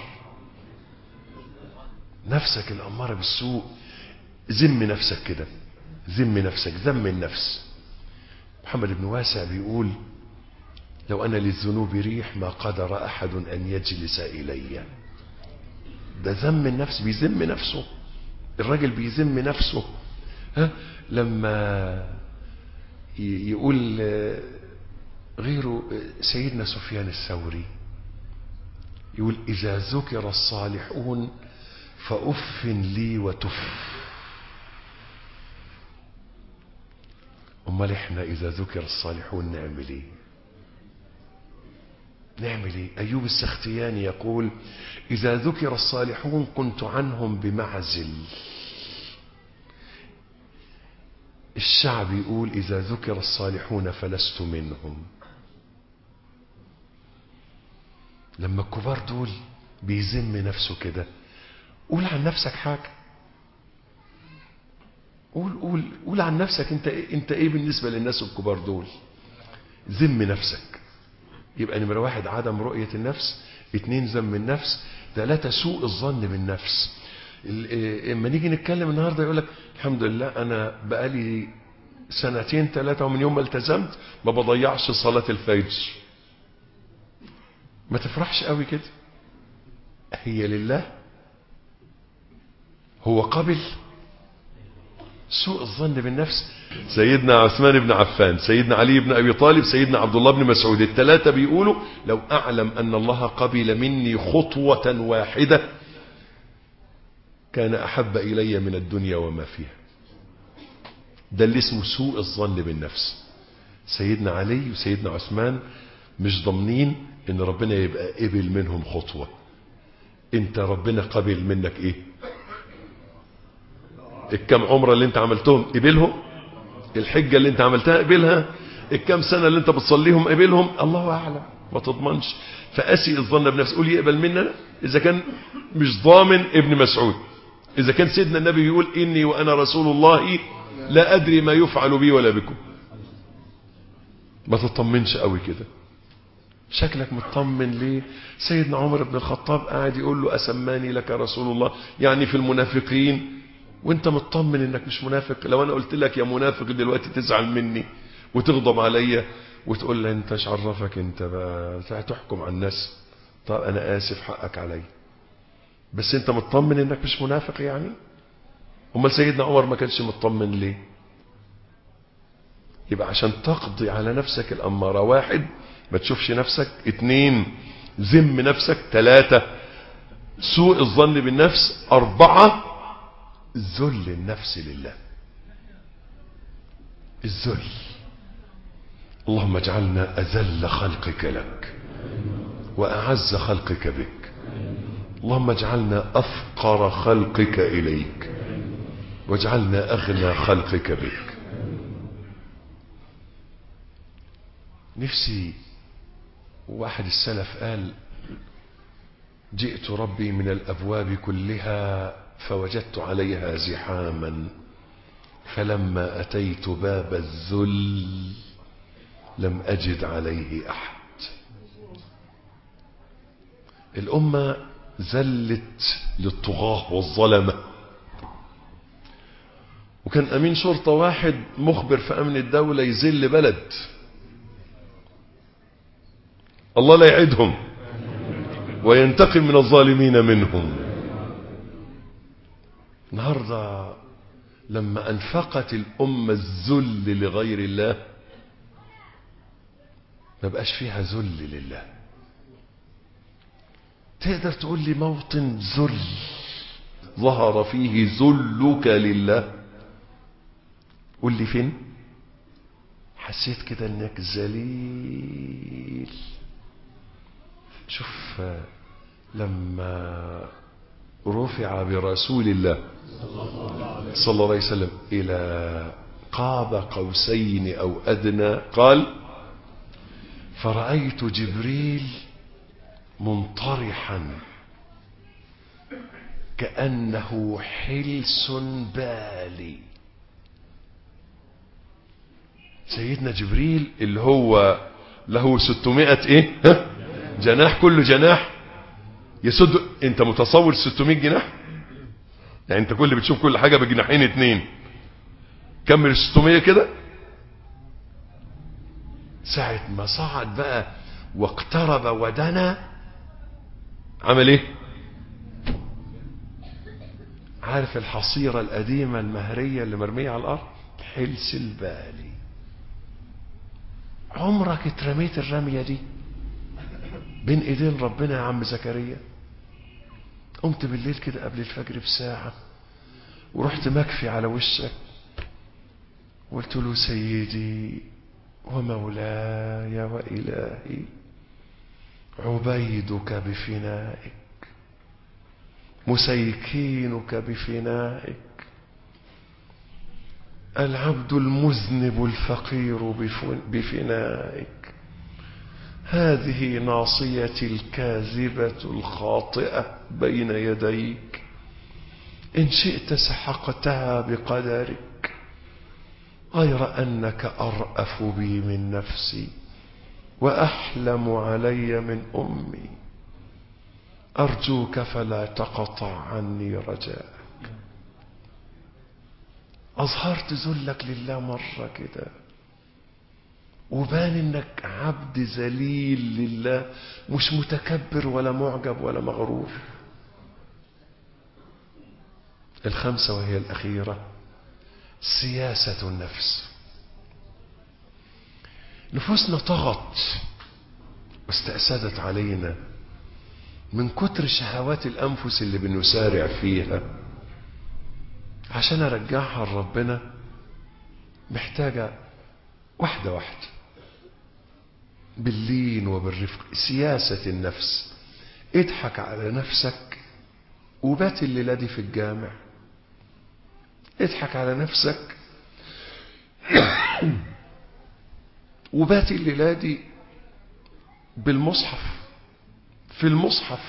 نفسك الاماره بالسوء ذم نفسك كده ذم نفسك ذم النفس محمد بن واسع بيقول لو أنا للذنوب ريح ما قدر أحد أن يجلس إلي ده ذم النفس بيذم نفسه الراجل بيذم نفسه ها لما ي- يقول آه، غيره آه، سيدنا سفيان الثوري يقول إذا ذكر الصالحون فأف لي وتف أمال إحنا إذا ذكر الصالحون نعمل إيه نعمل إيه أيوب السختياني يقول إذا ذكر الصالحون كنت عنهم بمعزل الشعب يقول إذا ذكر الصالحون فلست منهم لما الكبار دول بيذم نفسه كده قول عن نفسك حاجة قول قول قول عن نفسك انت ايه انت ايه بالنسبة للناس الكبار دول ذم نفسك يبقى نمرة واحد عدم رؤية النفس اتنين ذم النفس ثلاثة سوء الظن بالنفس ال- إيه، اما نيجي نتكلم النهارده يقول لك الحمد لله انا بقالي سنتين ثلاثة ومن يوم ما التزمت ما بضيعش صلاة الفجر ما تفرحش قوي كده هي لله هو قبل سوء الظن بالنفس سيدنا عثمان بن عفان سيدنا علي بن أبي طالب سيدنا عبد الله بن مسعود الثلاثة بيقولوا لو أعلم أن الله قبل مني خطوة واحدة كان أحب إلي من الدنيا وما فيها ده اللي اسمه سوء الظن بالنفس سيدنا علي وسيدنا عثمان مش ضامنين ان ربنا يبقى قبل منهم خطوة انت ربنا قبل منك ايه الكم عمرة اللي انت عملتهم قبلهم الحجة اللي انت عملتها قبلها الكم سنة اللي انت بتصليهم قبلهم الله اعلم ما تضمنش فاسي الظن بنفسه قول يقبل مننا اذا كان مش ضامن ابن مسعود اذا كان سيدنا النبي بيقول اني وانا رسول الله لا ادري ما يفعل بي ولا بكم ما تطمنش قوي كده شكلك مطمن ليه سيدنا عمر بن الخطاب قاعد يقول له أسماني لك رسول الله يعني في المنافقين وانت مطمن انك مش منافق لو انا قلت لك يا منافق دلوقتي تزعل مني وتغضب عليا وتقول لي انت ايش عرفك انت بقى هتحكم على الناس طب انا اسف حقك عليا بس انت مطمن انك مش منافق يعني امال سيدنا عمر ما كانش مطمن ليه يبقى عشان تقضي على نفسك الأمارة واحد ما تشوفش نفسك اتنين ذم نفسك ثلاثة سوء الظن بالنفس أربعة ذل النفس لله الذل اللهم اجعلنا أذل خلقك لك وأعز خلقك بك اللهم اجعلنا أفقر خلقك إليك واجعلنا أغنى خلقك بك نفسي واحد السلف قال جئت ربي من الأبواب كلها فوجدت عليها زحاما فلما أتيت باب الذل لم أجد عليه أحد الأمة زلت للطغاة والظلمة وكان أمين شرطة واحد مخبر في أمن الدولة يذل بلد الله لا يعدهم وينتقم من الظالمين منهم النهاردة لما أنفقت الأمة الذل لغير الله ما بقاش فيها ذل لله تقدر تقول لي موطن ذل ظهر فيه ذلك لله قول لي فين حسيت كده انك ذليل شوف لما رفع برسول الله صلى الله عليه وسلم إلى قاب قوسين أو أدنى قال فرأيت جبريل منطرحا كأنه حلس بالي سيدنا جبريل اللي هو له 600 ايه ها جناح كل جناح يسد انت متصور 600 جناح يعني انت كل بتشوف كل حاجة بجناحين اتنين كمل 600 كده ساعة ما صعد بقى واقترب ودنا عمل ايه عارف الحصيرة القديمة المهرية اللي مرمية على الأرض حلس البالي عمرك اترميت الرمية دي بين ايدين ربنا يا عم زكريا قمت بالليل كده قبل الفجر بساعة ورحت مكفي على وشك قلت له سيدي ومولاي وإلهي عبيدك بفنائك مسيكينك بفنائك العبد المذنب الفقير بفنائك هذه ناصيتي الكاذبة الخاطئة بين يديك إن شئت سحقتها بقدرك غير أنك أرأف بي من نفسي وأحلم علي من أمي أرجوك فلا تقطع عني رجاءك أظهرت ذلك لله مرة كده وبان انك عبد ذليل لله مش متكبر ولا معجب ولا مغرور الخمسة وهي الأخيرة سياسة النفس نفوسنا طغت واستأسدت علينا من كتر شهوات الأنفس اللي بنسارع فيها عشان أرجعها لربنا محتاجة واحدة واحدة باللين وبالرفق سياسة النفس اضحك على نفسك وبات الليلة دي في الجامع اضحك على نفسك وبات الليلة دي بالمصحف في المصحف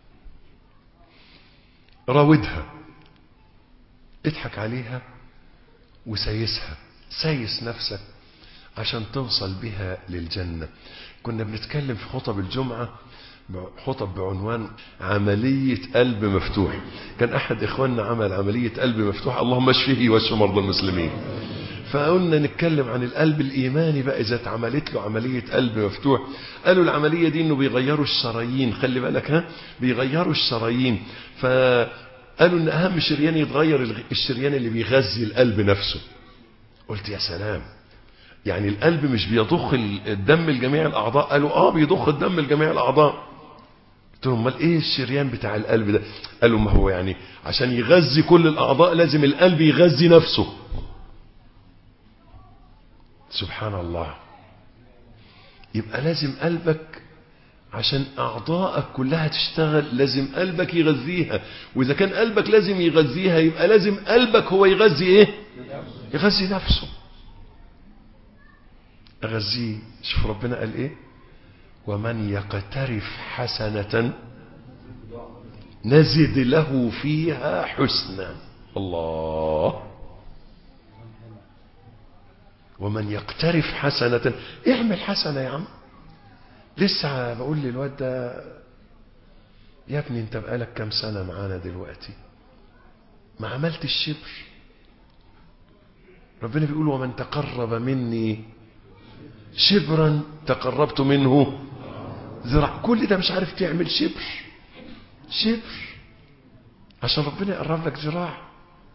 راودها اضحك عليها وسيسها سيس نفسك عشان توصل بها للجنة كنا بنتكلم في خطب الجمعة خطب بعنوان عملية قلب مفتوح كان أحد إخواننا عمل عملية قلب مفتوح اللهم اشفيه واشف مرضى المسلمين فقلنا نتكلم عن القلب الإيماني بقى إذا اتعملت له عملية قلب مفتوح قالوا العملية دي إنه بيغيروا الشرايين خلي بالك ها بيغيروا الشرايين فقالوا إن أهم شريان يتغير الشريان اللي بيغذي القلب نفسه قلت يا سلام يعني القلب مش بيضخ الدم لجميع الأعضاء قالوا آه بيضخ الدم لجميع الأعضاء قلت لهم امال ايه الشريان بتاع القلب ده قالوا ما هو يعني عشان يغذي كل الأعضاء لازم القلب يغذي نفسه سبحان الله يبقى لازم قلبك عشان أعضائك كلها تشتغل لازم قلبك يغذيها وإذا كان قلبك لازم يغذيها يبقى لازم قلبك هو يغذي إيه يغذي نفسه أغذيه شوف ربنا قال إيه ومن يقترف حسنة نزد له فيها حسنا الله ومن يقترف حسنة اعمل حسنة يا عم لسه بقول للواد ده يا ابني انت بقالك كام سنة معانا دلوقتي ما عملت الشبر ربنا بيقول ومن تقرب مني شبرا تقربت منه ذراع كل ده مش عارف تعمل شبر شبر عشان ربنا يقرب لك ذراع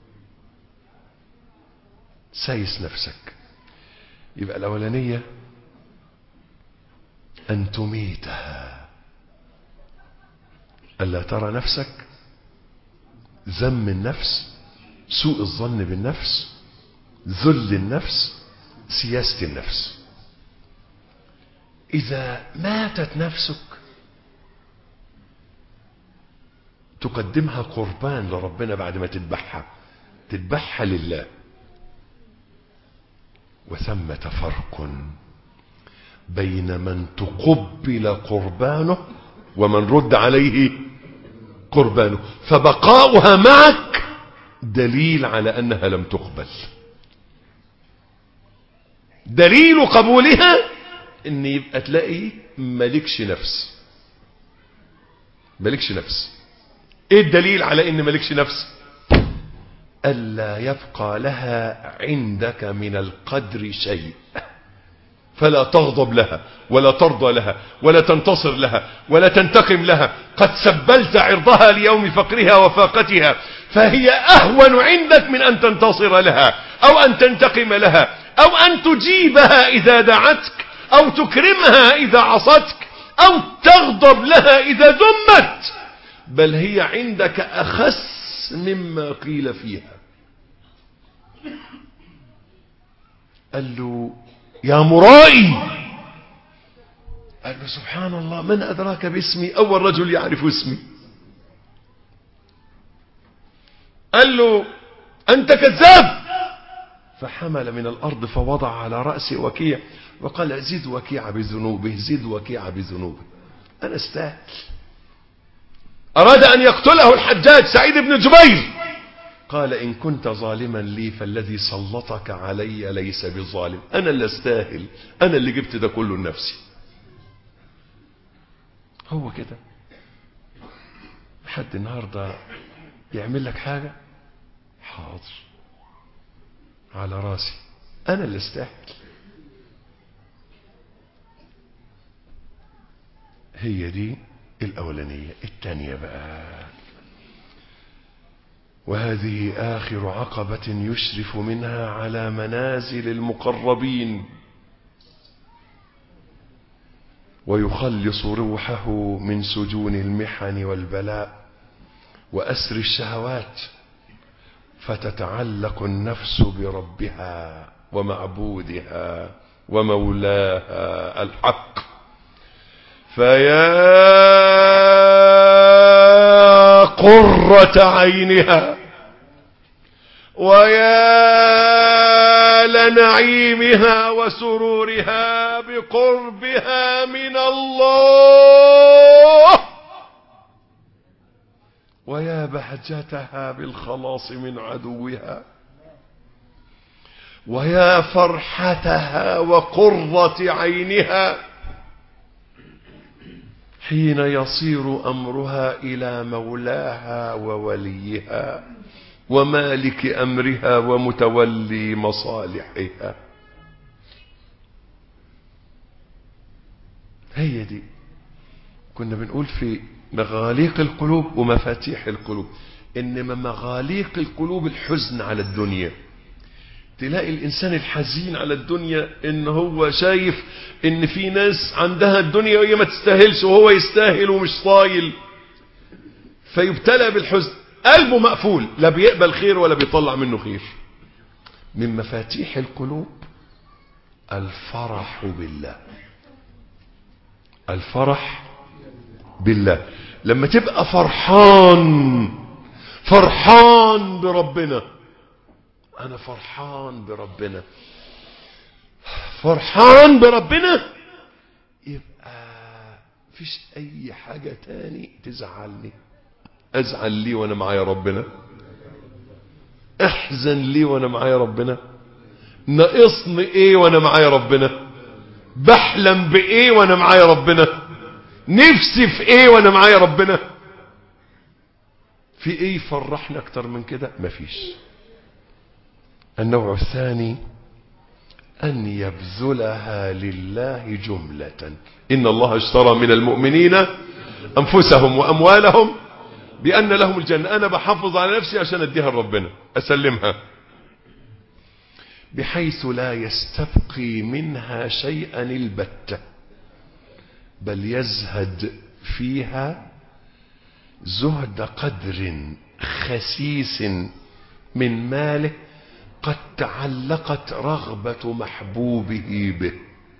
سايس نفسك يبقى الأولانية أن تميتها ألا ترى نفسك ذم النفس سوء الظن بالنفس ذل النفس سياسة النفس إذا ماتت نفسك تقدمها قربان لربنا بعد ما تذبحها تذبحها لله وثمة فرق بين من تقبل قربانه ومن رد عليه قربانه فبقاؤها معك دليل على أنها لم تقبل دليل قبولها ان يبقى تلاقي مالكش نفس مالكش نفس ايه الدليل على ان مالكش نفس الا يبقى لها عندك من القدر شيء فلا تغضب لها ولا ترضى لها ولا تنتصر لها ولا تنتقم لها قد سبلت عرضها ليوم فقرها وفاقتها فهي أهون عندك من أن تنتصر لها أو أن تنتقم لها أو أن تجيبها إذا دعتك أو تكرمها إذا عصتك أو تغضب لها إذا ذمت بل هي عندك أخس مما قيل فيها قال له يا مرائي قال له سبحان الله من أدراك باسمي أول رجل يعرف اسمي قال له أنت كذاب فحمل من الأرض فوضع على رأس وكيع وقال زد وكيع بذنوبه زد وكيع بذنوبه أنا استاهل أراد أن يقتله الحجاج سعيد بن جبير قال إن كنت ظالما لي فالذي سلطك علي ليس بظالم أنا اللي استاهل أنا اللي جبت ده كله لنفسي هو كده حد النهاردة يعمل لك حاجة حاضر على راسي أنا اللي استاهل هي دي الأولانية التانية بقى وهذه آخر عقبة يشرف منها على منازل المقربين ويخلص روحه من سجون المحن والبلاء وأسر الشهوات فتتعلق النفس بربها ومعبودها ومولاها الحق فيا قرة عينها ويا لنعيمها وسرورها بقربها من الله ويا بهجتها بالخلاص من عدوها ويا فرحتها وقرة عينها حين يصير أمرها إلى مولاها ووليها ومالك أمرها ومتولي مصالحها هي دي كنا بنقول في مغاليق القلوب ومفاتيح القلوب إنما مغاليق القلوب الحزن على الدنيا تلاقي الإنسان الحزين على الدنيا إن هو شايف إن في ناس عندها الدنيا وهي ما تستاهلش وهو يستاهل ومش صايل فيبتلى بالحزن قلبه مقفول لا بيقبل خير ولا بيطلع منه خير من مفاتيح القلوب الفرح بالله الفرح بالله لما تبقى فرحان فرحان بربنا انا فرحان بربنا فرحان بربنا يبقى فيش اي حاجة تاني تزعلني ازعل لي وانا معايا ربنا احزن لي وانا معايا ربنا ناقصني ايه وانا معايا ربنا بحلم بايه وانا معايا ربنا نفسي في ايه وانا معايا ربنا في ايه يفرحنا اكتر من كده مفيش النوع الثاني أن يبذلها لله جملة إن الله اشترى من المؤمنين أنفسهم وأموالهم بأن لهم الجنة أنا بحافظ على نفسي عشان أديها لربنا أسلمها بحيث لا يستبقي منها شيئا البتة بل يزهد فيها زهد قدر خسيس من ماله قد تعلقت رغبة محبوبه به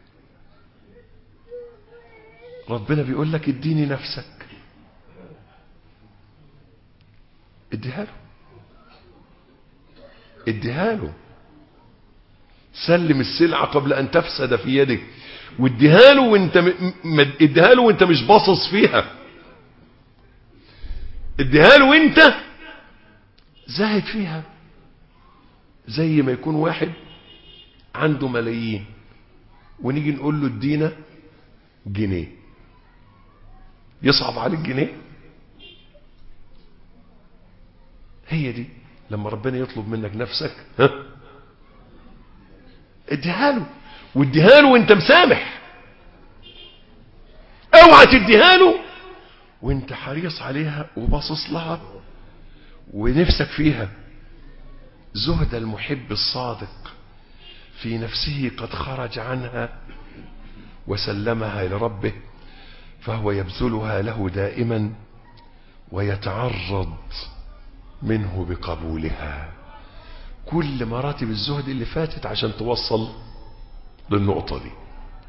ربنا بيقول لك اديني نفسك اديها له اديها له سلم السلعة قبل ان تفسد في يدك واديها له وانت م... اديها له وانت مش باصص فيها اديها له وانت زاهد فيها زي ما يكون واحد عنده ملايين ونيجي نقول له ادينا جنيه يصعب عليك جنيه هي دي لما ربنا يطلب منك نفسك ها اديها له واديها له وانت مسامح اوعى تديها له وانت حريص عليها وباصص لها ونفسك فيها زهد المحب الصادق في نفسه قد خرج عنها وسلمها لربه فهو يبذلها له دائما ويتعرض منه بقبولها كل مراتب الزهد اللي فاتت عشان توصل للنقطة دي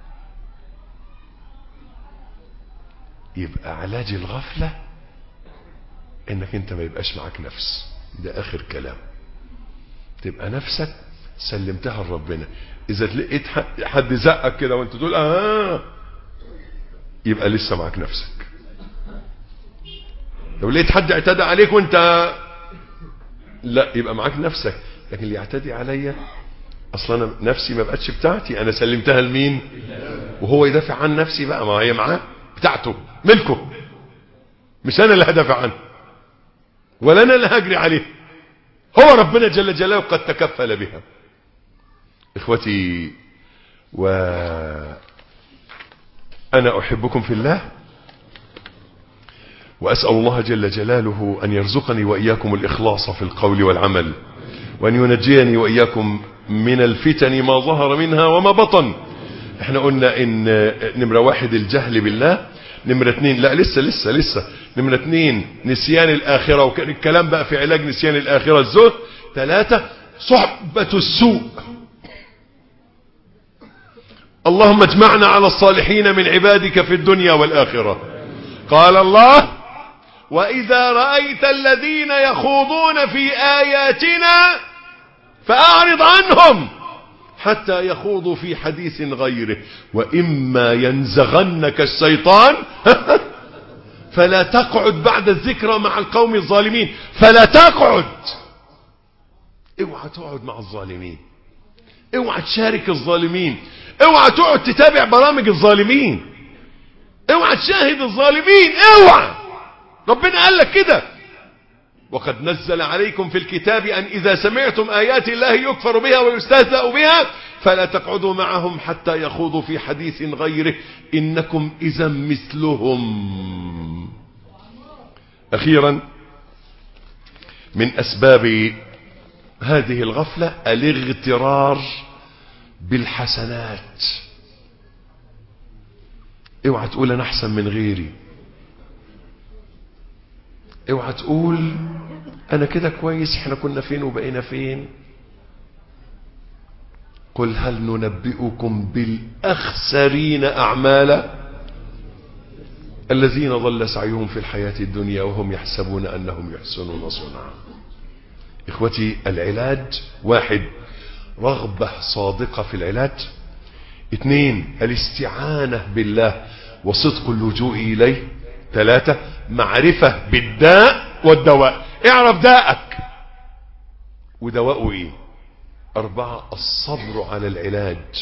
يبقى علاج الغفلة انك انت ما يبقاش معاك نفس ده اخر كلام تبقى نفسك سلمتها لربنا اذا لقيت حد زقك كده وانت تقول اه يبقى لسه معاك نفسك لو لقيت حد اعتدى عليك وانت لا يبقى معاك نفسك لكن اللي يعتدي عليا اصلا انا نفسي ما بقتش بتاعتي انا سلمتها لمين وهو يدافع عن نفسي بقى ما هي معاه بتاعته ملكه مش انا اللي هدافع عنه ولا انا اللي هجري عليه هو ربنا جل جلاله قد تكفل بها اخوتي و انا احبكم في الله واسال الله جل جلاله ان يرزقني واياكم الاخلاص في القول والعمل وان ينجيني واياكم من الفتن ما ظهر منها وما بطن احنا قلنا ان نمرة واحد الجهل بالله نمرة اتنين لا لسه لسه لسه نمرة اتنين نسيان الاخرة وكان الكلام بقى في علاج نسيان الاخرة الزهد ثلاثة صحبة السوء اللهم اجمعنا على الصالحين من عبادك في الدنيا والآخرة قال الله وإذا رأيت الذين يخوضون في آياتنا فأعرض عنهم حتى يخوضوا في حديث غيره وإما ينزغنك الشيطان فلا تقعد بعد الذكرى مع القوم الظالمين فلا تقعد اوعى تقعد مع الظالمين اوعى تشارك الظالمين اوعى تقعد تتابع برامج الظالمين اوعى تشاهد الظالمين اوعى ربنا قال لك كده وقد نزل عليكم في الكتاب أن إذا سمعتم آيات الله يكفر بها ويستهزأ بها فلا تقعدوا معهم حتى يخوضوا في حديث غيره إنكم إذا مثلهم أخيرا من أسباب هذه الغفلة الاغترار بالحسنات اوعى تقول انا احسن من غيري اوعى تقول انا كده كويس احنا كنا فين وبقينا فين قل هل ننبئكم بالاخسرين اعمالا الذين ضل سعيهم في الحياة الدنيا وهم يحسبون انهم يحسنون صنعا اخوتي العلاج واحد رغبة صادقة في العلاج اثنين الاستعانة بالله وصدق اللجوء إليه ثلاثة معرفة بالداء والدواء اعرف داءك ودواءه ايه أربعة الصبر على العلاج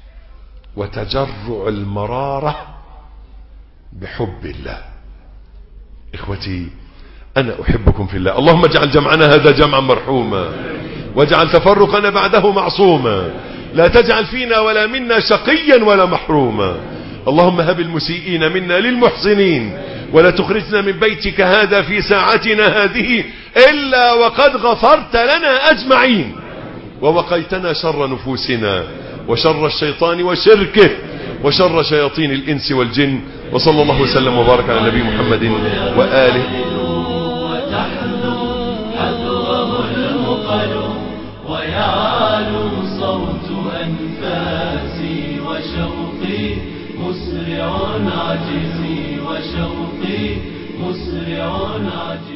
وتجرع المرارة بحب الله إخوتي أنا أحبكم في الله اللهم اجعل جمعنا هذا جمعا مرحوما واجعل تفرقنا بعده معصوما لا تجعل فينا ولا منا شقيا ولا محروما اللهم هب المسيئين منا للمحسنين ولا تخرجنا من بيتك هذا في ساعتنا هذه إلا وقد غفرت لنا أجمعين ووقيتنا شر نفوسنا وشر الشيطان وشركه وشر شياطين الإنس والجن وصلى الله وسلم وبارك على النبي محمد وآله وتحذو حذوه المقل ويعلو صوت أنفاسي وشوقي مسرع عجزي وشوقي مسرع عجزي